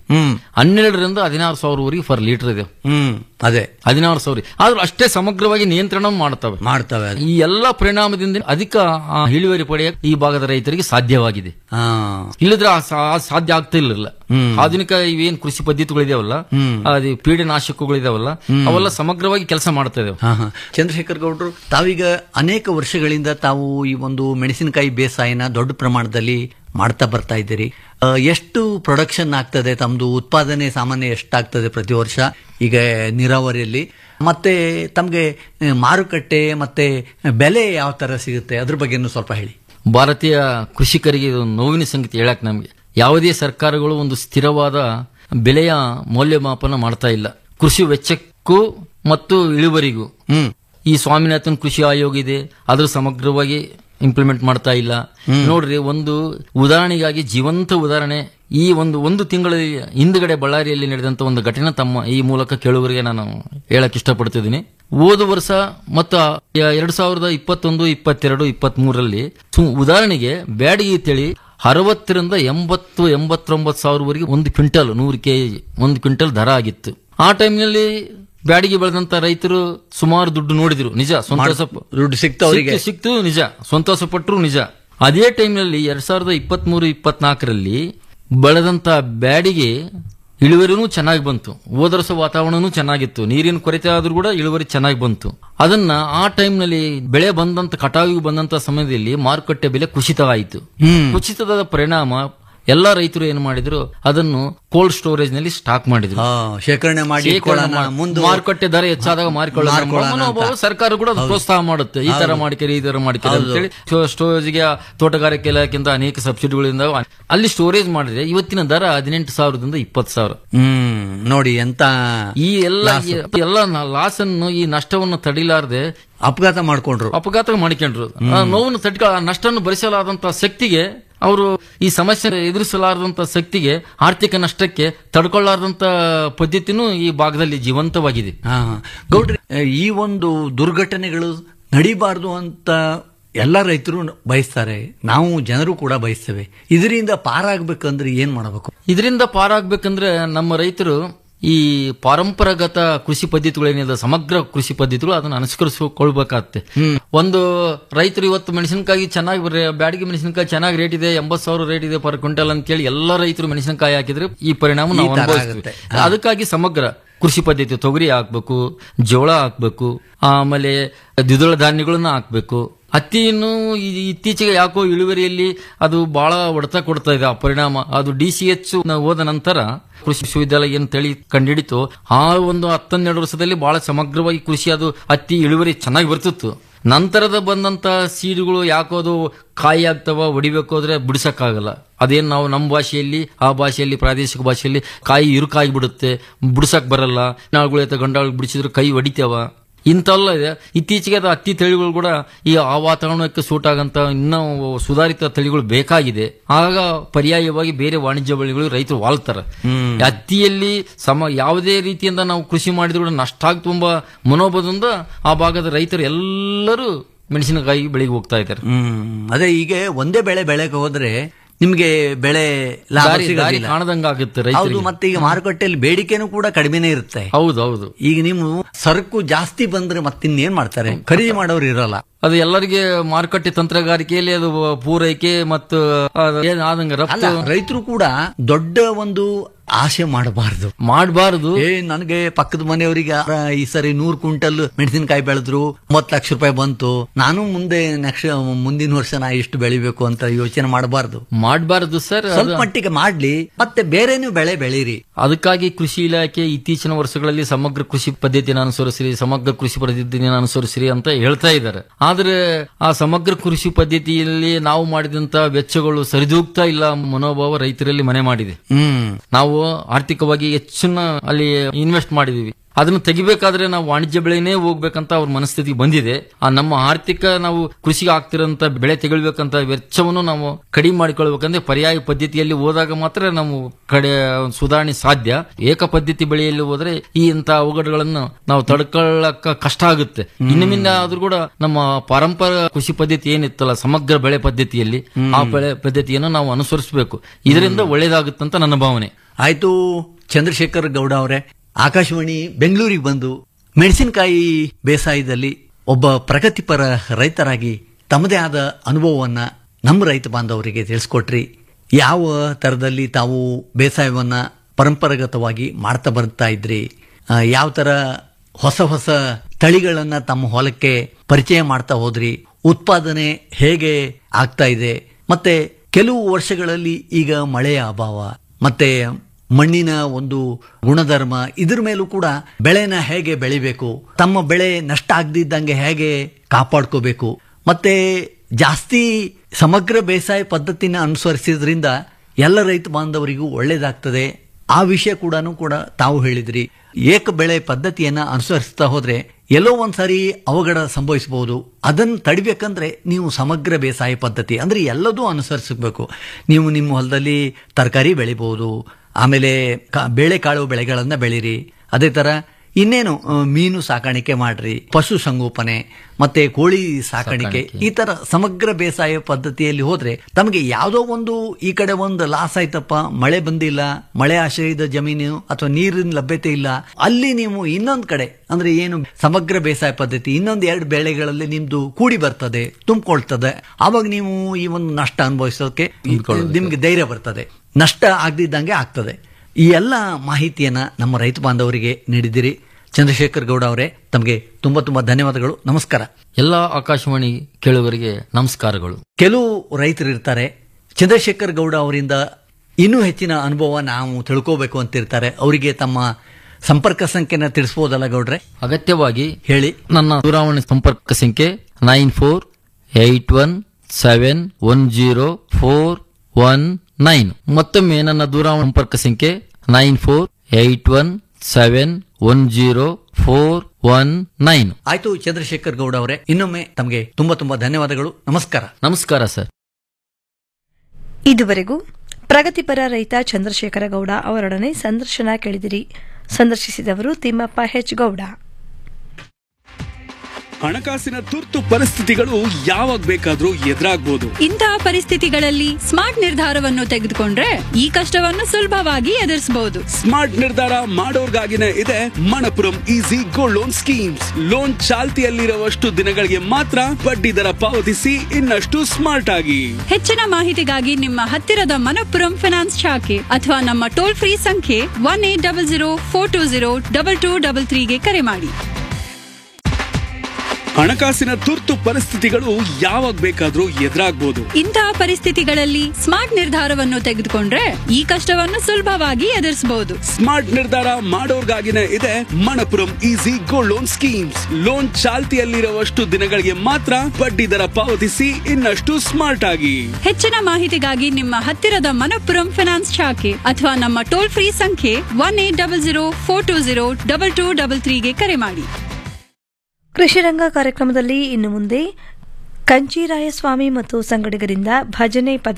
ಹ್ಮ್ ಹನ್ನೆರಡರಿಂದ ಹದಿನಾರು ಸಾವಿರವರೆಗೆ ಫರ್ ಲೀಟರ್ ಇದೆ ಹ್ಮ್ ಅದೇ ಹದಿನಾರು ಸಾವಿರ ಆದ್ರೂ ಅಷ್ಟೇ ಸಮಗ್ರವಾಗಿ ನಿಯಂತ್ರಣ ಮಾಡ್ತವೆ ಮಾಡ್ತವೆ ಅದು. ಈ ಎಲ್ಲ ಪರಿಣಾಮದಿಂದ ಅಧಿಕ ಆ, ಇಳುವರಿ ಪಡೆಯಕ್ಕೆ ಈ ಭಾಗದ ರೈತರಿಗೆ ಸಾಧ್ಯವಾಗಿದೆ ಹಾ ಇಲ್ಲದ್ರೆ ಆ ಸಾ- ಆ ಸಾಧ್ಯ ಆಗ್ತಾ ಇರಲಿಲ್ಲ ಆಧುನಿಕ ಇವೇನ್ ಕೃಷಿ ಪದ್ಧತಿಗಳಿದಾವಲ್ಲ ಅದು ಪೀಡನಾಶಕಗಳಿದಾವಲ್ಲ ಅವೆಲ್ಲ ಸಮಗ್ರವಾಗಿ ಕೆಲಸ ಮಾಡ್ತಾ ಇದಾವೆ ಹಾ ಹಾ ಚಂದ್ರಶೇಖರ್ ಗೌಡ್ರು ತಾವೀಗ ಅನೇಕ ವರ್ಷಗಳಿಂದ ತಾವು ಈ ಒಂದು ಮೆಣಸಿನಕಾಯಿ ಬೇಸಾಯನ ದೊಡ್ಡ ಪ್ರಮಾಣದಲ್ಲಿ ಮಾಡ್ತಾ ಬರ್ತಾ ಇದ್ದೀರಿ ಆ, ಎಷ್ಟು ಪ್ರೊಡಕ್ಷನ್ ಆಗ್ತದೆ ತಮ್ದು ಉತ್ಪಾದನೆ ಸಾಮಾನ್ಯ ಎಷ್ಟಾಗ್ತದೆ ಪ್ರತಿ ವರ್ಷ ಈಗ ನೀರಾವರಿಯಲ್ಲಿ ಮತ್ತೆ ತಮಗೆ ಮಾರುಕಟ್ಟೆ ಮತ್ತೆ ಬೆಲೆ ಯಾವ ತರ ಸಿಗುತ್ತೆ ಅದ್ರ ಬಗ್ಗೆನೂ ಸ್ವಲ್ಪ ಹೇಳಿ ಭಾರತೀಯ ಕೃಷಿಕರಿಗೆ ಇದು ನೋವಿನ ಸಂಗತಿ ಹೇಳಕ್ ನಮಗೆ ಯಾವುದೇ ಸರ್ಕಾರಗಳು ಒಂದು ಸ್ಥಿರವಾದ ಬೆಲೆಯ ಮೌಲ್ಯಮಾಪನ ಮಾಡ್ತಾ ಇಲ್ಲ ಕೃಷಿ ವೆಚ್ಚಕ್ಕೂ ಮತ್ತು ಇಳುವರಿಗೂ ಈ ಸ್ವಾಮಿನಾಥನ್ ಕೃಷಿ ಆಯೋಗ ಇದೆ ಅದ್ರ ಸಮಗ್ರವಾಗಿ ಇಂಪ್ಲಿಮೆಂಟ್ ಮಾಡ್ತಾ ಇಲ್ಲ ನೋಡ್ರಿ ಒಂದು ಉದಾಹರಣೆಗಾಗಿ ಜೀವಂತ ಉದಾಹರಣೆ ಈ ಒಂದು ಒಂದು ತಿಂಗಳ ಹಿಂದ್ಗಡೆ ಬಳ್ಳಾರಿಯಲ್ಲಿ ನಡೆದಂತ ಒಂದು ಘಟನೆ ತಮ್ಮ ಈ ಮೂಲಕ ಕೇಳುವರಿಗೆ ನಾನು ಹೇಳಕ್ ಇಷ್ಟಪಡ್ತಿದ್ದೀನಿ ಹೋದ ವರ್ಷ ಮತ್ತು ಎರಡ್ ಸಾವಿರದ ಇಪ್ಪತ್ತೊಂದು ಇಪ್ಪತ್ತೆರಡು ಇಪ್ಪತ್ತ್ ಮೂರರಲ್ಲಿ ಉದಾಹರಣೆಗೆ ಬ್ಯಾಡಗಿ ತಳಿ ಅರವತ್ತರಿಂದ ಎಂಬತ್ತು ಎಂಬತ್ತೊಂಬತ್ತು ಸಾವಿರವರೆಗೆ ಒಂದು ಕ್ವಿಂಟಲ್ ನೂರು ಕೆಜಿ ಒಂದು ಕ್ವಿಂಟಲ್ ದರ ಆಗಿತ್ತು ಆ ಟೈಮ್ನಲ್ಲಿ ಬ್ಯಾಡಿಗೆ ಬೆಳೆದಂತ ರೈತರು ಸುಮಾರು ದುಡ್ಡು ನೋಡಿದ್ರು ನಿಜ ಸಂತೋಷ ಪ- ದುಡ್ಡು ಸಿಕ್ತು ಅವರಿಗೆ ಸಿಕ್ತು- ಸಿಕ್ತು ನಿಜ ಸಂತೋಷ ಪಟ್ಟರು ನಿಜ ಅದೇ ಟೈಮ್ನಲ್ಲಿ ಎರಡ್ ಸಾವಿರದ ಇಪ್ಪತ್ಮೂರು ಇಪ್ಪತ್ನಾಲ್ಕರಲ್ಲಿ ಬೆಳೆದಂತ ಬ್ಯಾಡಿಗೆ ಇಳುವರಿನೂ ಚೆನ್ನಾಗಿ ಬಂತು ಹೋದ ವರ್ಷ ವಾತಾವರಣನೂ ಚೆನ್ನಾಗಿತ್ತು ನೀರಿನ ಕೊರತೆ ಆದ್ರೂ ಕೂಡ ಇಳುವರಿ ಚೆನ್ನಾಗಿ ಬಂತು ಅದನ್ನ ಆ ಟೈಮ್ನಲ್ಲಿ ಬೆಳೆ ಬಂದಂತ ಕಟಾವಿಗೆ ಬಂದಂತ ಸಮಯದಲ್ಲಿ ಮಾರುಕಟ್ಟೆ ಬೆಲೆ ಕುಸಿತ ಆಯಿತು ಕುಸಿತದ ಪರಿಣಾಮ ಎಲ್ಲಾ ರೈತರು ಏನು ಮಾಡಿದ್ರು ಅದನ್ನು ಕೋಲ್ಡ್ ಸ್ಟೋರೇಜ್ ನಲ್ಲಿ ಸ್ಟಾಕ್ ಮಾಡಿದ್ರು ಹಾ, ಶೇಖರಣೆ ಮಾಡಿ ಶೇಖರಣೆ ಇಟ್ಕೊಳ್ಳೋಣ, ಮಾಡಿ- ಮುಂದೆ ಮಾರುಕಟ್ಟೆ ದರ ಹೆಚ್ಚಾದಾಗ ಮಾರಿಕೊಳ್ಳೋಣ ಎಂಬ ಮಾರ್ಕೊಳ್ಳೋಣ ಅಂತ. ಮನೋಭಾವ ಸರ್ಕಾರ ಕೂಡ ಅದು ಹೌದು. ಪ್ರೋತ್ಸಾಹ ಮಾಡುತ್ತೆ ಈ ತರ ಹೌದು. ಮಾಡಿಕೆರಿ ಈ ತರ ಮಾಡಿಕೆರಿ ಹೌದು. ಅಂತೇಳಿ ಸ್ಟೋರೇಜ್ಗೆ ತೋಟಗಾರಿಕೆ ಇಲಾಖೆಯಿಂದ ಅನೇಕ ಸಬ್ಸಿಡಿಗಳಿಂದ ಅಲ್ಲಿ ಸ್ಟೋರೇಜ್ ಮಾಡಿದ್ರೆ ಇವತ್ತಿನ ದರ ಹದಿನೆಂಟು ಸಾವಿರದಿಂದ ಇಪ್ಪತ್ತು ಸಾವಿರ ಹ್ಮ್ ನೋಡಿ ಎಂತ ಈ ಎಲ್ಲ ಈ ಎಲ್ಲ ಲಾಸ್ ಅನ್ನು ಈ ನಷ್ಟವನ್ನು ತಡಿಲಾರದೆ ಅಪಘಾತ ಮಾಡ್ಕೊಂಡ್ರು ಅಪಘಾತ ಮಾಡಿಕೊಂಡ್ರು ಆ ನೋವನ್ನು ತಡ್ಕ ಆ ನಷ್ಟವನ್ನು ಭರಿಸಲಾದಂತಹ ಶಕ್ತಿಗೆ ಅವರು ಈ ಸಮಸ್ಯೆ ಎದುರಿಸಲಾರದಂತ ಶಕ್ತಿಗೆ ಆರ್ಥಿಕ ನಷ್ಟಕ್ಕೆ ತಡ್ಕೊಳ್ಳಾರದಂತ ಪದ್ಧತಿನೂ ಈ ಭಾಗದಲ್ಲಿ ಜೀವಂತವಾಗಿದೆ ಹಾ ಗೌಡ್ರಿ ಈ ಒಂದು ದುರ್ಘಟನೆಗಳು ನಡಿಬಾರ್ದು ಅಂತ ಎಲ್ಲ ರೈತರು ಬಯಸ್ತಾರೆ ನಾವು ಜನರು ಕೂಡ ಬಯಸ್ತೇವೆ ಇದರಿಂದ ಪಾರಾಗಬೇಕಂದ್ರೆ ಏನ್ ಮಾಡಬೇಕು ಇದರಿಂದ ಪಾರಾಗಬೇಕಂದ್ರೆ ನಮ್ಮ ರೈತರು ಈ ಪಾರಂಪರಾಗತ ಕೃಷಿ ಪದ್ಧತಿಗಳೇನಿದೆ ಸಮಗ್ರ ಕೃಷಿ ಪದ್ಧತಿಗಳು ಅದನ್ನು ಅನುಸರಿಸಿಕೊಳ್ಬೇಕಾಗತ್ತೆ ಒಂದು ರೈತರು ಇವತ್ತು ಮೆಣಸಿನಕಾಯಿ ಚೆನ್ನಾಗಿ ಬರ- ಬ್ಯಾಡಗಿ ಮೆಣಸಿನಕಾಯಿ ಚೆನ್ನಾಗಿ ರೇಟ್ ಇದೆ ಎಂಬತ್ತು ಸಾವಿರ ರೇಟ್ ಇದೆ ಪರ್ ಕ್ವಿಂಟಲ್ ಅಂತ ಹೇಳಿ ಎಲ್ಲ ರೈತರು ಮೆಣಸಿನಕಾಯಿ ಹಾಕಿದ್ರೆ ಈ ಪರಿಣಾಮ ನಾವು ಈ ತರ ಅನುಭವಿಸ್ತೀವಿ ಆಗುತ್ತೆ. ಅದಕ್ಕಾಗಿ ಸಮಗ್ರ ಕೃಷಿ ಪದ್ಧತಿ ತೊಗರಿ ಹಾಕ್ಬೇಕು ಜೋಳ ಹಾಕ್ಬೇಕು ಆಮೇಲೆ ದ್ವಿದಳ ಧಾನ್ಯಗಳನ್ನ ಹಾಕ್ಬೇಕು ಹತ್ತಿಯನ್ನು ಈ- ಇತ್ತೀಚೆಗೆ ಯಾಕೋ ಇಳುವರಿಯಲ್ಲಿ ಅದು ಬಹಳ ಹೊಡೆತ ಕೊಡ್ತಾ ಇದೆ ಆ ಪರಿಣಾಮ ಅದು ಡಿ ಸಿ ಎಚ್ ಹೋದ ನಂತರ ಕೃಷಿ ವಿಶ್ವವಿದ್ಯಾಲಯ ಏನು ತಳಿ ಕಂಡಿಡಿತು ಆ ಒಂದು ಹತ್ತನ್ನೆರಡು ವರ್ಷದಲ್ಲಿ ಬಹಳ ಸಮಗ್ರವಾಗಿ ಕೃಷಿ ಅದು ಹತ್ತಿ ಇಳುವರಿ ಚೆನ್ನಾಗಿ ಬರ್ತಿತ್ತು ನಂತರದ ಬಂದಂತ ಸೀಡ್ಗಳು ಯಾಕೋ ಅದು ಕಾಯಿ ಆಗ್ತಾವ ಹೊಡಿಬೇಕು ಅಂದ್ರೆ ಬಿಡಿಸಕ್ಕಾಗಲ್ಲ ಅದೇನ್ ನಾವು ನಮ್ಮ ಭಾಷೆಯಲ್ಲಿ ಆ ಭಾಷೆಯಲ್ಲಿ ಪ್ರಾದೇಶಿಕ ಭಾಷೆಯಲ್ಲಿ ಕಾಯಿ ಇರುಕಾಗಿ ಬಿಡುತ್ತೆ ಬಿಡಿಸಕ್ ಬರಲ್ಲ ನಾಳುಗಳು ಅಥವಾ ಗಂಡಾಳು ಬಿಡಿಸಿದ್ರೆ ಕೈ ಹೊಡಿತಾವ ಇಂಥಲ್ಲ ಇದೆ ಇತ್ತೀಚೆಗೆ ಅದು ಹತ್ತಿ ತಳಿಗಳು ಕೂಡ ಈ ಆ ವಾತಾವರಣಕ್ಕೆ ಸೂಟ್ ಆಗಂತ ಇನ್ನೂ ಸುಧಾರಿತ ತಳಿಗಳು ಬೇಕಾಗಿದೆ ಆಗ ಪರ್ಯಾಯವಾಗಿ ಬೇರೆ ವಾಣಿಜ್ಯ ಬೆಳೆಗಳು ರೈತರು ವಾಳ್ತಾರೆ ಹತ್ತಿಯಲ್ಲಿ ಸಮ ಯಾವುದೇ ರೀತಿಯಿಂದ ನಾವು ಕೃಷಿ ಮಾಡಿದ್ರು ಕೂಡ ನಷ್ಟ ಆಗ್ ತುಂಬಾ ಮನೋಭಾವದಿಂದ ಆ ಭಾಗದ ರೈತರು ಎಲ್ಲರೂ ಮೆಣಸಿನಕಾಯಿ ಬೆಳೆಗೆ ಹೋಗ್ತಾ ಇದ್ದಾರೆ ಹ್ಮ್ ಅದೇ ಈಗ ಒಂದೇ ಬೆಳೆ ಬೆಳೆಗೆ ಹೋದ್ರೆ ನಿಮ್ಗೆ ಬೆಳೆ ಲಾಭ ದಾರಿ- ದಾರಿ ಸಿಗೋದಿಲ್ಲ. ಕಾಣದಂಗಾಗುತ್ತೆ ಹೌದು ರೈತರಿಗೆ ಮತ್ತೆ ಈಗ ಮಾರುಕಟ್ಟೆಯಲ್ಲಿ ಬೇಡಿಕೆನೂ ಕೂಡ ಕಡಿಮೆನೇ ಇರುತ್ತೆ ಹೌದು ಹೌದು ಈಗ ನೀವು ಸರಕು ಜಾಸ್ತಿ ಬಂದ್ರೆ ಮತ್ತಿನ್ನೇನ್ ಮಾಡ್ತಾರೆ ಖರೀದಿ ಮಾಡೋರು ಇರಲ್ಲ ಅದು ಎಲ್ಲರಿಗೆ ಮಾರುಕಟ್ಟೆ ತಂತ್ರಗಾರಿಕೆಯಲ್ಲಿ ಅದು ಪೂರೈಕೆ ಮತ್ತು ಅದು ಏನ್ ಆದಂಗ ಅಲ್ಲ ರಫ್ತು ರೈತರು ಕೂಡ ದೊಡ್ಡ ಒಂದು ಆಸೆ ಮಾಡಬಾರದು ಮಾಡಬಾರದು ಏ ನನಗೆ ಪಕ್ಕದ ಮನೆಯವರಿಗೆ ಆ, ಈ ಸರಿ ನೂರ್ ಕ್ವಿಂಟಲ್ ಮೆಣಸಿನಕಾಯಿ ಬೆಳೆದ್ರು ಮೂವತ್ ಲಕ್ಷ ರೂಪಾಯಿ ಬಂತು ನಾನು ಮುಂದೆ ನೆಕ್ಸ್ಟ್ ಮುಂದಿನ ವರ್ಷ ನಾ ಎಷ್ಟು ಬೆಳಿಬೇಕು ಅಂತ ಯೋಚನೆ ಮಾಡಬಾರ್ದು ಮಾಡಬಾರದು ಸರ್ ಸ್ವಲ್ಪ ಮಟ್ಟಿಗೆ ಮಾಡ್ಲಿ ಮತ್ತೆ ಬೇರೆನೂ ಬೆಳೆ ಬೆಳೀರಿ ಅದಕ್ಕಾಗಿ ಕೃಷಿ ಇಲಾಖೆ ಇತ್ತೀಚಿನ ವರ್ಷಗಳಲ್ಲಿ ಸಮಗ್ರ ಕೃಷಿ ಪದ್ಧತಿಯನ್ನು ಅನುಸರಿಸಿರಿ ಸಮಗ್ರ ಕೃಷಿ ಪದ್ಧತಿಯನ್ನು ಅನುಸರಿಸಿರಿ ಅಂತ ಹೇಳ್ತಾ ಇದ್ದಾರೆ ಆದ್ರೆ ಆ ಸಮಗ್ರ ಕೃಷಿ ಪದ್ಧತಿಯಲ್ಲಿ ನಾವು ಮಾಡಿದಂತ ವೆಚ್ಚಗಳು ಸರಿದೂಗ್ತಾ ಇಲ್ಲ ಮನೋಭಾವ ರೈತರಲ್ಲಿ ಮನೆ ಮಾಡಿದೆ ಹ್ಮ್ ನಾವು ಆರ್ಥಿಕವಾಗಿ ಹೆಚ್ಚನ್ನ ಅಲ್ಲಿ ಇನ್ವೆಸ್ಟ್ ಮಾಡಿದೀವಿ ಅದನ್ನು ತೆಗಿಬೇಕಾದ್ರೆ ನಾವು ವಾಣಿಜ್ಯ ಬೆಳೆನೇ ಹೋಗ್ಬೇಕಂತ ಅವ್ರ ಮನಸ್ಥಿತಿ ಬಂದಿದೆ ಆ ನಮ್ಮ ಆರ್ಥಿಕ ನಾವು ಕೃಷಿಗೆ ಆಗ್ತಿರೋಂತ ಬೆಳೆ ತೆಗಿಳ್ಬೇಕಂತ ವೆಚ್ಚವನ್ನು ನಾವು ಕಡಿಮೆ ಮಾಡಿಕೊಳ್ಬೇಕಂದ್ರೆ ಪರ್ಯಾಯ ಪದ್ಧತಿಯಲ್ಲಿ ಹೋದಾಗ ಮಾತ್ರ ನಾವು ಕಡೆ ಸುಧಾರಣೆ ಸಾಧ್ಯ ಏಕ ಪದ್ಧತಿ ಬೆಳೆಯಲ್ಲಿ ಹೋದ್ರೆ ಈ ಇಂತ ಅವಘಡಗಳನ್ನು ನಾವು ತಡ್ಕೊಳ್ಳಕ ಕಷ್ಟ ಆಗುತ್ತೆ ಇನ್ನು ಮುನ್ನ ಆದ್ರೂ ಕೂಡ ನಮ್ಮ ಪಾರಂಪರ ಕೃಷಿ ಪದ್ಧತಿ ಏನಿತ್ತಲ್ಲ ಸಮಗ್ರ ಬೆಳೆ ಪದ್ಧತಿಯಲ್ಲಿ ಆ ಬೆಳೆ ಪದ್ಧತಿಯನ್ನು ನಾವು ಅನುಸರಿಸಬೇಕು ಇದರಿಂದ ಒಳ್ಳೇದಾಗುತ್ತಂತ ನನ್ನ ಭಾವನೆ ಆಯ್ತು ಚಂದ್ರಶೇಖರ್ ಗೌಡ ಅವರೇ ಆಕಾಶವಾಣಿ ಬೆಂಗಳೂರಿಗೆ ಬಂದು ಮೆಣಸಿನಕಾಯಿ ಬೇಸಾಯದಲ್ಲಿ ಒಬ್ಬ ಪ್ರಗತಿಪರ ರೈತರಾಗಿ ತಮ್ಮದೇ ಆದ ಅನುಭವವನ್ನ ನಮ್ಮ ರೈತ ಬಾಂಧವರಿಗೆ ತಿಳಿಸ್ಕೊಟ್ರಿ ಯಾವ ತರದಲ್ಲಿ ತಾವು ಬೇಸಾಯವನ್ನ ಪರಂಪರಾಗತವಾಗಿ ಮಾಡ್ತಾ ಬರ್ತಾ ಇದ್ರಿ ಆ, ಯಾವ ತರ ಹೊಸ ಹೊಸ ತಳಿಗಳನ್ನ ತಮ್ಮ ಹೊಲಕ್ಕೆ ಪರಿಚಯ ಮಾಡ್ತಾ ಹೋದ್ರಿ ಉತ್ಪಾದನೆ ಹೇಗೆ ಆಗ್ತಾ ಇದೆ ಮತ್ತೆ ಕೆಲವು ವರ್ಷಗಳಲ್ಲಿ ಈಗ ಮಳೆಯ ಅಭಾವ ಮತ್ತೆ ಮಣ್ಣಿನ ಒಂದು ಗುಣಧರ್ಮ ಇದ್ರ ಮೇಲೂ ಕೂಡ ಬೆಳೆನ ಹೇಗೆ ಬೆಳಿಬೇಕು ತಮ್ಮ ಬೆಳೆ ನಷ್ಟ ಆಗದಿದ್ದಂಗೆ ಹೇಗೆ ಕಾಪಾಡ್ಕೋಬೇಕು ಮತ್ತೆ ಜಾಸ್ತಿ ಸಮಗ್ರ ಬೇಸಾಯ ಪದ್ಧತಿನ ಅನುಸರಿಸಿದ್ರಿಂದ ಎಲ್ಲ ರೈತ ಬಾಂಧವರಿಗೂ ಒಳ್ಳೇದಾಗ್ತದೆ ಆ ವಿಷಯ ಕೂಡ ಕೂಡ ತಾವು ಹೇಳಿದ್ರಿ ಏಕ ಬೆಳೆ ಪದ್ಧತಿಯನ್ನ ಅನುಸರಿಸ್ತಾ ಹೋದ್ರೆ ಎಲ್ಲೋ ಒಂದ್ಸಾರಿ ಅವಘಡ ಸಂಭವಿಸಬಹುದು ಅದನ್ನು ತಡಿಬೇಕಂದ್ರೆ ನೀವು ಸಮಗ್ರ ಬೇಸಾಯ ಪದ್ಧತಿ ಅಂದ್ರೆ ಎಲ್ಲದೂ ಅನುಸರಿಸಬೇಕು ನೀವು ನಿಮ್ಮ ಹೊಲದಲ್ಲಿ ತರಕಾರಿ ಬೆಳಿಬಹುದು ಆಮೇಲೆ ಕಾ- ಬೇಳೆಕಾಳು ಬೆಳೆಗಳನ್ನ ಬೆಳೀರಿ ಅದೇ ತರ ಇನ್ನೇನು ಆ, ಮೀನು ಸಾಕಾಣಿಕೆ ಮಾಡ್ರಿ ಪಶು ಸಂಗೋಪನೆ ಮತ್ತೆ ಕೋಳಿ ಸಾಕಾಣಿಕೆ ಈ ತರ ಸಮಗ್ರ ಬೇಸಾಯ ಪದ್ಧತಿಯಲ್ಲಿ ಹೋದ್ರೆ ತಮಗೆ ಯಾವುದೋ ಒಂದು ಈ ಕಡೆ ಒಂದು ಲಾಸ್ ಆಯ್ತಪ್ಪ ಮಳೆ ಬಂದಿಲ್ಲ ಮಳೆ ಆಶ್ರಯದ ಜಮೀನು ಅಥವಾ ನೀರಿನ ಲಭ್ಯತೆ ಇಲ್ಲ ಅಲ್ಲಿ ನೀವು ಇನ್ನೊಂದ್ ಕಡೆ ಅಂದ್ರೆ ಏನು ಸಮಗ್ರ ಬೇಸಾಯ ಪದ್ಧತಿ ಇನ್ನೊಂದ್ ಎರಡು ಬೆಳೆಗಳಲ್ಲಿ ನಿಮ್ದು ಕೂಡಿ ಬರ್ತದೆ ತುಂಬಿಕೊಳ್ತದೆ ಆವಾಗ ನೀವು ಈ ಒಂದು ನಷ್ಟ ಅನುಭವಿಸೋಕೆ ನಿಮ್ಗೆ ಧೈರ್ಯ ಬರ್ತದೆ ನಷ್ಟ ಆಗದಿದ್ದಂಗೆ ಆಗ್ತದೆ ಈ ಎಲ್ಲ ಮಾಹಿತಿಯನ್ನ ನಮ್ಮ ರೈತ ಬಾಂಧವರಿಗೆ ನೀಡಿದಿರಿ ಚಂದ್ರಶೇಖರ್ ಗೌಡ ಅವರೇ ತಮಗೆ ತುಂಬಾ ತುಂಬಾ ಧನ್ಯವಾದಗಳು ನಮಸ್ಕಾರ ಎಲ್ಲ ಆಕಾಶವಾಣಿ ಕೇಳುಗರಿಗೆ ನಮಸ್ಕಾರಗಳು ಕೆಲವು ರೈತರು ಇರ್ತಾರೆ ಚಂದ್ರಶೇಖರ್ ಗೌಡ ಅವರಿಂದ ಇನ್ನೂ ಹೆಚ್ಚಿನ ಅನುಭವ ನಾವು ತಿಳ್ಕೋಬೇಕು ಅಂತಿರ್ತಾರೆ ಅವರಿಗೆ ತಮ್ಮ ಸಂಪರ್ಕ ಸಂಖ್ಯೆನ ತಿಳಿಸ್ಬೋದಲ್ಲ ಗೌಡ್ರೆ ಅಗತ್ಯವಾಗಿ ಹೇಳಿ ನನ್ನ ದೂರವಾಣಿ ಸಂಪರ್ಕ ಸಂಖ್ಯೆ nine four eight one seven one zero four one nine ಮತ್ತೊಮ್ಮೆ ನನ್ನ ದೂರವಾಣಿ ಸಂಪರ್ಕ ಸಂಖ್ಯೆ nine four eight one seven one zero four one nine ಆಯ್ತು ಚಂದ್ರಶೇಖರ್ ಗೌಡ ಅವರೇ ಇನ್ನೊಮ್ಮೆ ತಮಗೆ ತುಂಬಾ ತುಂಬಾ ಧನ್ಯವಾದಗಳು ನಮಸ್ಕಾರ ನಮಸ್ಕಾರ ಸರ್ ಇದುವರೆಗೂ ಪ್ರಗತಿಪರ ರೈತ ಚಂದ್ರಶೇಖರ ಗೌಡ ಅವರೊಡನೆ ಸಂದರ್ಶನ ಕೇಳಿದಿರಿ ಸಂದರ್ಶಿಸಿದವರು ತಿಮ್ಮಪ್ಪ ಹೆಚ್ ಗೌಡ ಹಣಕಾಸಿನ ತುರ್ತು ಪರಿಸ್ಥಿತಿಗಳು ಯಾವಾಗ ಬೇಕಾದ್ರೂ ಎದುರಾಗ್ಬೋದು ಇಂತಹ ಪರಿಸ್ಥಿತಿಗಳಲ್ಲಿ ಸ್ಮಾರ್ಟ್ ನಿರ್ಧಾರವನ್ನು ತೆಗೆದುಕೊಂಡ್ರೆ ಈ ಕಷ್ಟವನ್ನು ಸುಲಭವಾಗಿ ಎದುರಿಸಬಹುದು ಸ್ಮಾರ್ಟ್ ನಿರ್ಧಾರ ಮಾಡೋರ್ಗಾಗಿನೇ ಇದೆ Manappuram easy gold loan schemes loan ಚಾಲ್ತಿಯಲ್ಲಿರುವಷ್ಟು ದಿನಗಳಿಗೆ ಮಾತ್ರ ಬಡ್ಡಿ ದರ ಪಾವತಿಸಿ ಇನ್ನಷ್ಟು ಸ್ಮಾರ್ಟ್ ಆಗಿ ಹೆಚ್ಚಿನ ಮಾಹಿತಿಗಾಗಿ ನಿಮ್ಮ ಹತ್ತಿರದ ಮನಪ್ಪುರಂ ಫಿನಾನ್ಸ್ ಶಾಖೆ ಅಥವಾ ನಮ್ಮ ಟೋಲ್ ಫ್ರೀ ಸಂಖ್ಯೆ one eight double zero four two zero double two double ತ್ರೀಗೆ ಕರೆ ಮಾಡಿ ಹಣಕಾಸಿನ ತುರ್ತು ಪರಿಸ್ಥಿತಿಗಳು ಯಾವಾಗ ಬೇಕಾದ್ರೂ ಎದುರಾಗ್ಬೋದು ಇಂತಹ ಪರಿಸ್ಥಿತಿಗಳಲ್ಲಿ ಸ್ಮಾರ್ಟ್ ನಿರ್ಧಾರವನ್ನು ತೆಗೆದುಕೊಂಡ್ರೆ ಈ ಕಷ್ಟವನ್ನು ಸುಲಭವಾಗಿ ಎದುರಿಸಬಹುದು ಸ್ಮಾರ್ಟ್ ನಿರ್ಧಾರ ಮಾಡೋರ್ಗಾಗಿನೇ ಇದೆ Manappuram easy gold loan schemes loan ಚಾಲ್ತಿಯಲ್ಲಿರುವಷ್ಟು ದಿನಗಳಿಗೆ ಮಾತ್ರ ಬಡ್ಡಿ ದರ ಪಾವತಿಸಿ ಇನ್ನಷ್ಟು ಸ್ಮಾರ್ಟ್ ಆಗಿ ಹೆಚ್ಚಿನ ಮಾಹಿತಿಗಾಗಿ ನಿಮ್ಮ ಹತ್ತಿರದ ಮನಪ್ಪುರಂ ಫಿನಾನ್ಸ್ ಶಾಖೆ ಅಥವಾ ನಮ್ಮ ಟೋಲ್ ಫ್ರೀ ಸಂಖ್ಯೆ one eight double zero four two zero double two double ತ್ರೀಗೆ ಕರೆ ಮಾಡಿ ಕೃಷಿ ರಂಗ ಕಾರ್ಯಕ್ರಮದಲ್ಲಿ ಇನ್ನು ಮುಂದೆ ಕಂಚೀರಾಯಸ್ವಾಮಿ ಮತ್ತು ಸಂಗಡಿಗರಿಂದ ಭಜನೆ ಪದ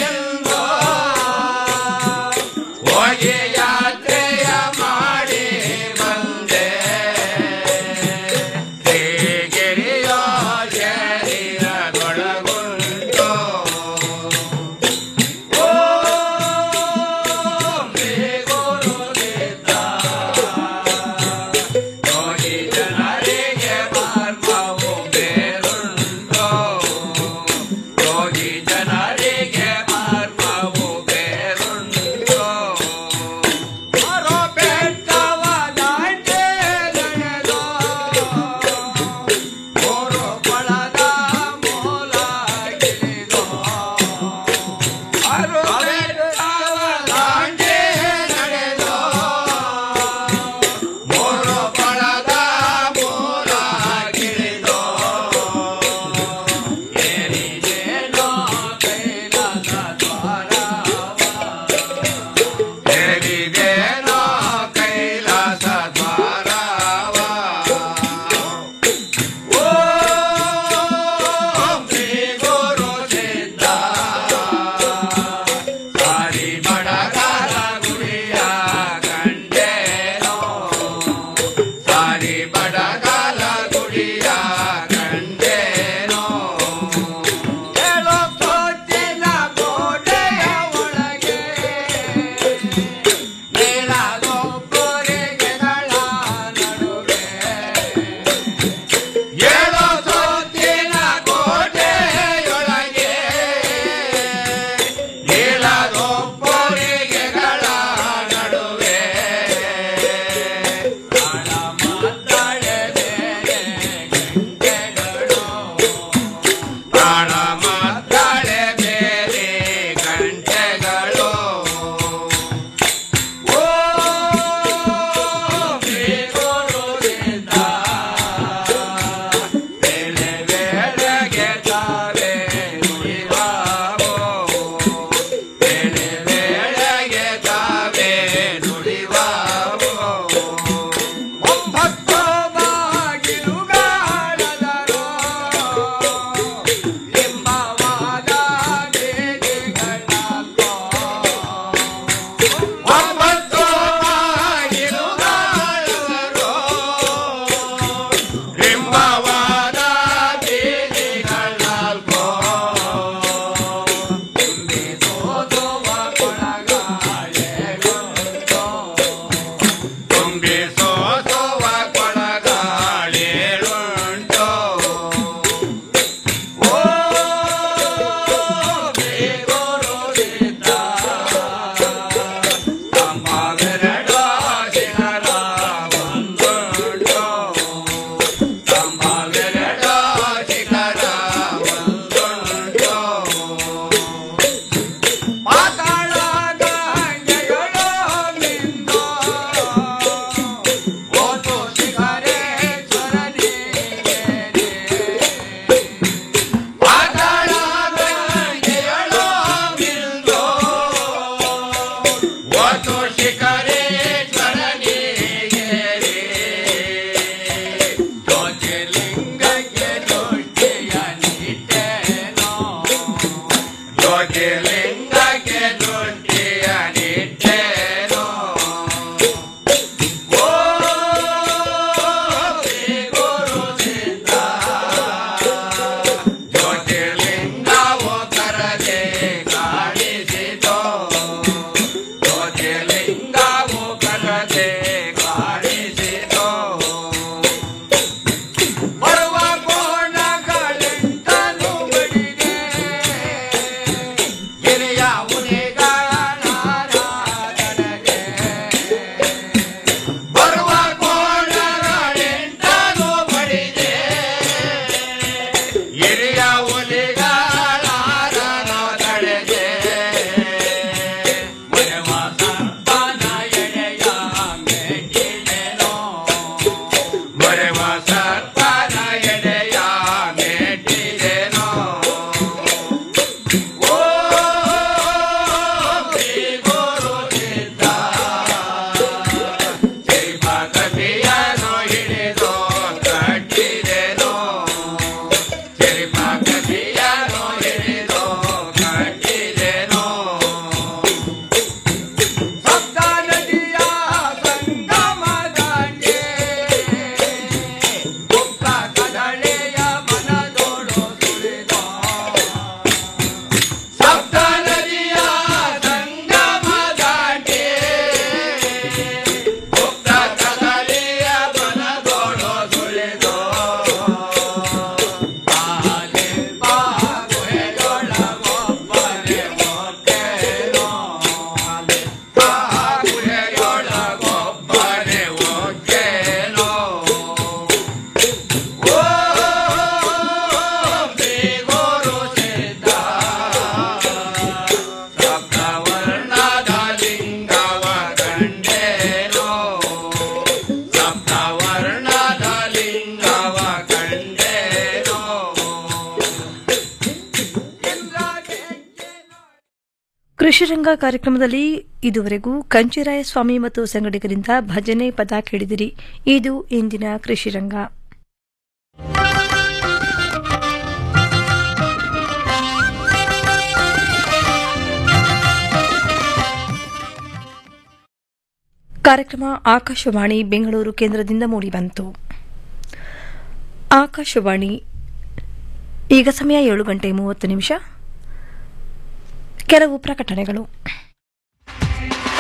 ಹೋಗಿ ಯಾತ್ರೆಯ ಮಾಡಿ ಕೃಷಿರಂಗ ಕಾರ್ಯಕ್ರಮದಲ್ಲಿ ಇದುವರೆಗೂ ಕಂಚಿರಾಯ ಸ್ವಾಮಿ ಮತ್ತು ಸಂಗಡಿಗರಿಂದ ಭಜನೆ ಪದ ಕೇಳಿದಿರಿ ಇದು ಇಂದಿನ ಕೃಷಿರಂಗ ಕಾರ್ಯಕ್ರಮ ಆಕಾಶವಾಣಿ ಬೆಂಗಳೂರು ಕೇಂದ್ರದಿಂದ ಮೂಡಿಬಂತು ಆಕಾಶವಾಣಿ ಈಗ ಸಮಯ ಏಳು ಗಂಟೆ ಮೂವತ್ತು ನಿಮಿಷ ಕೆಲವು ಪ್ರಕಟಣೆಗಳು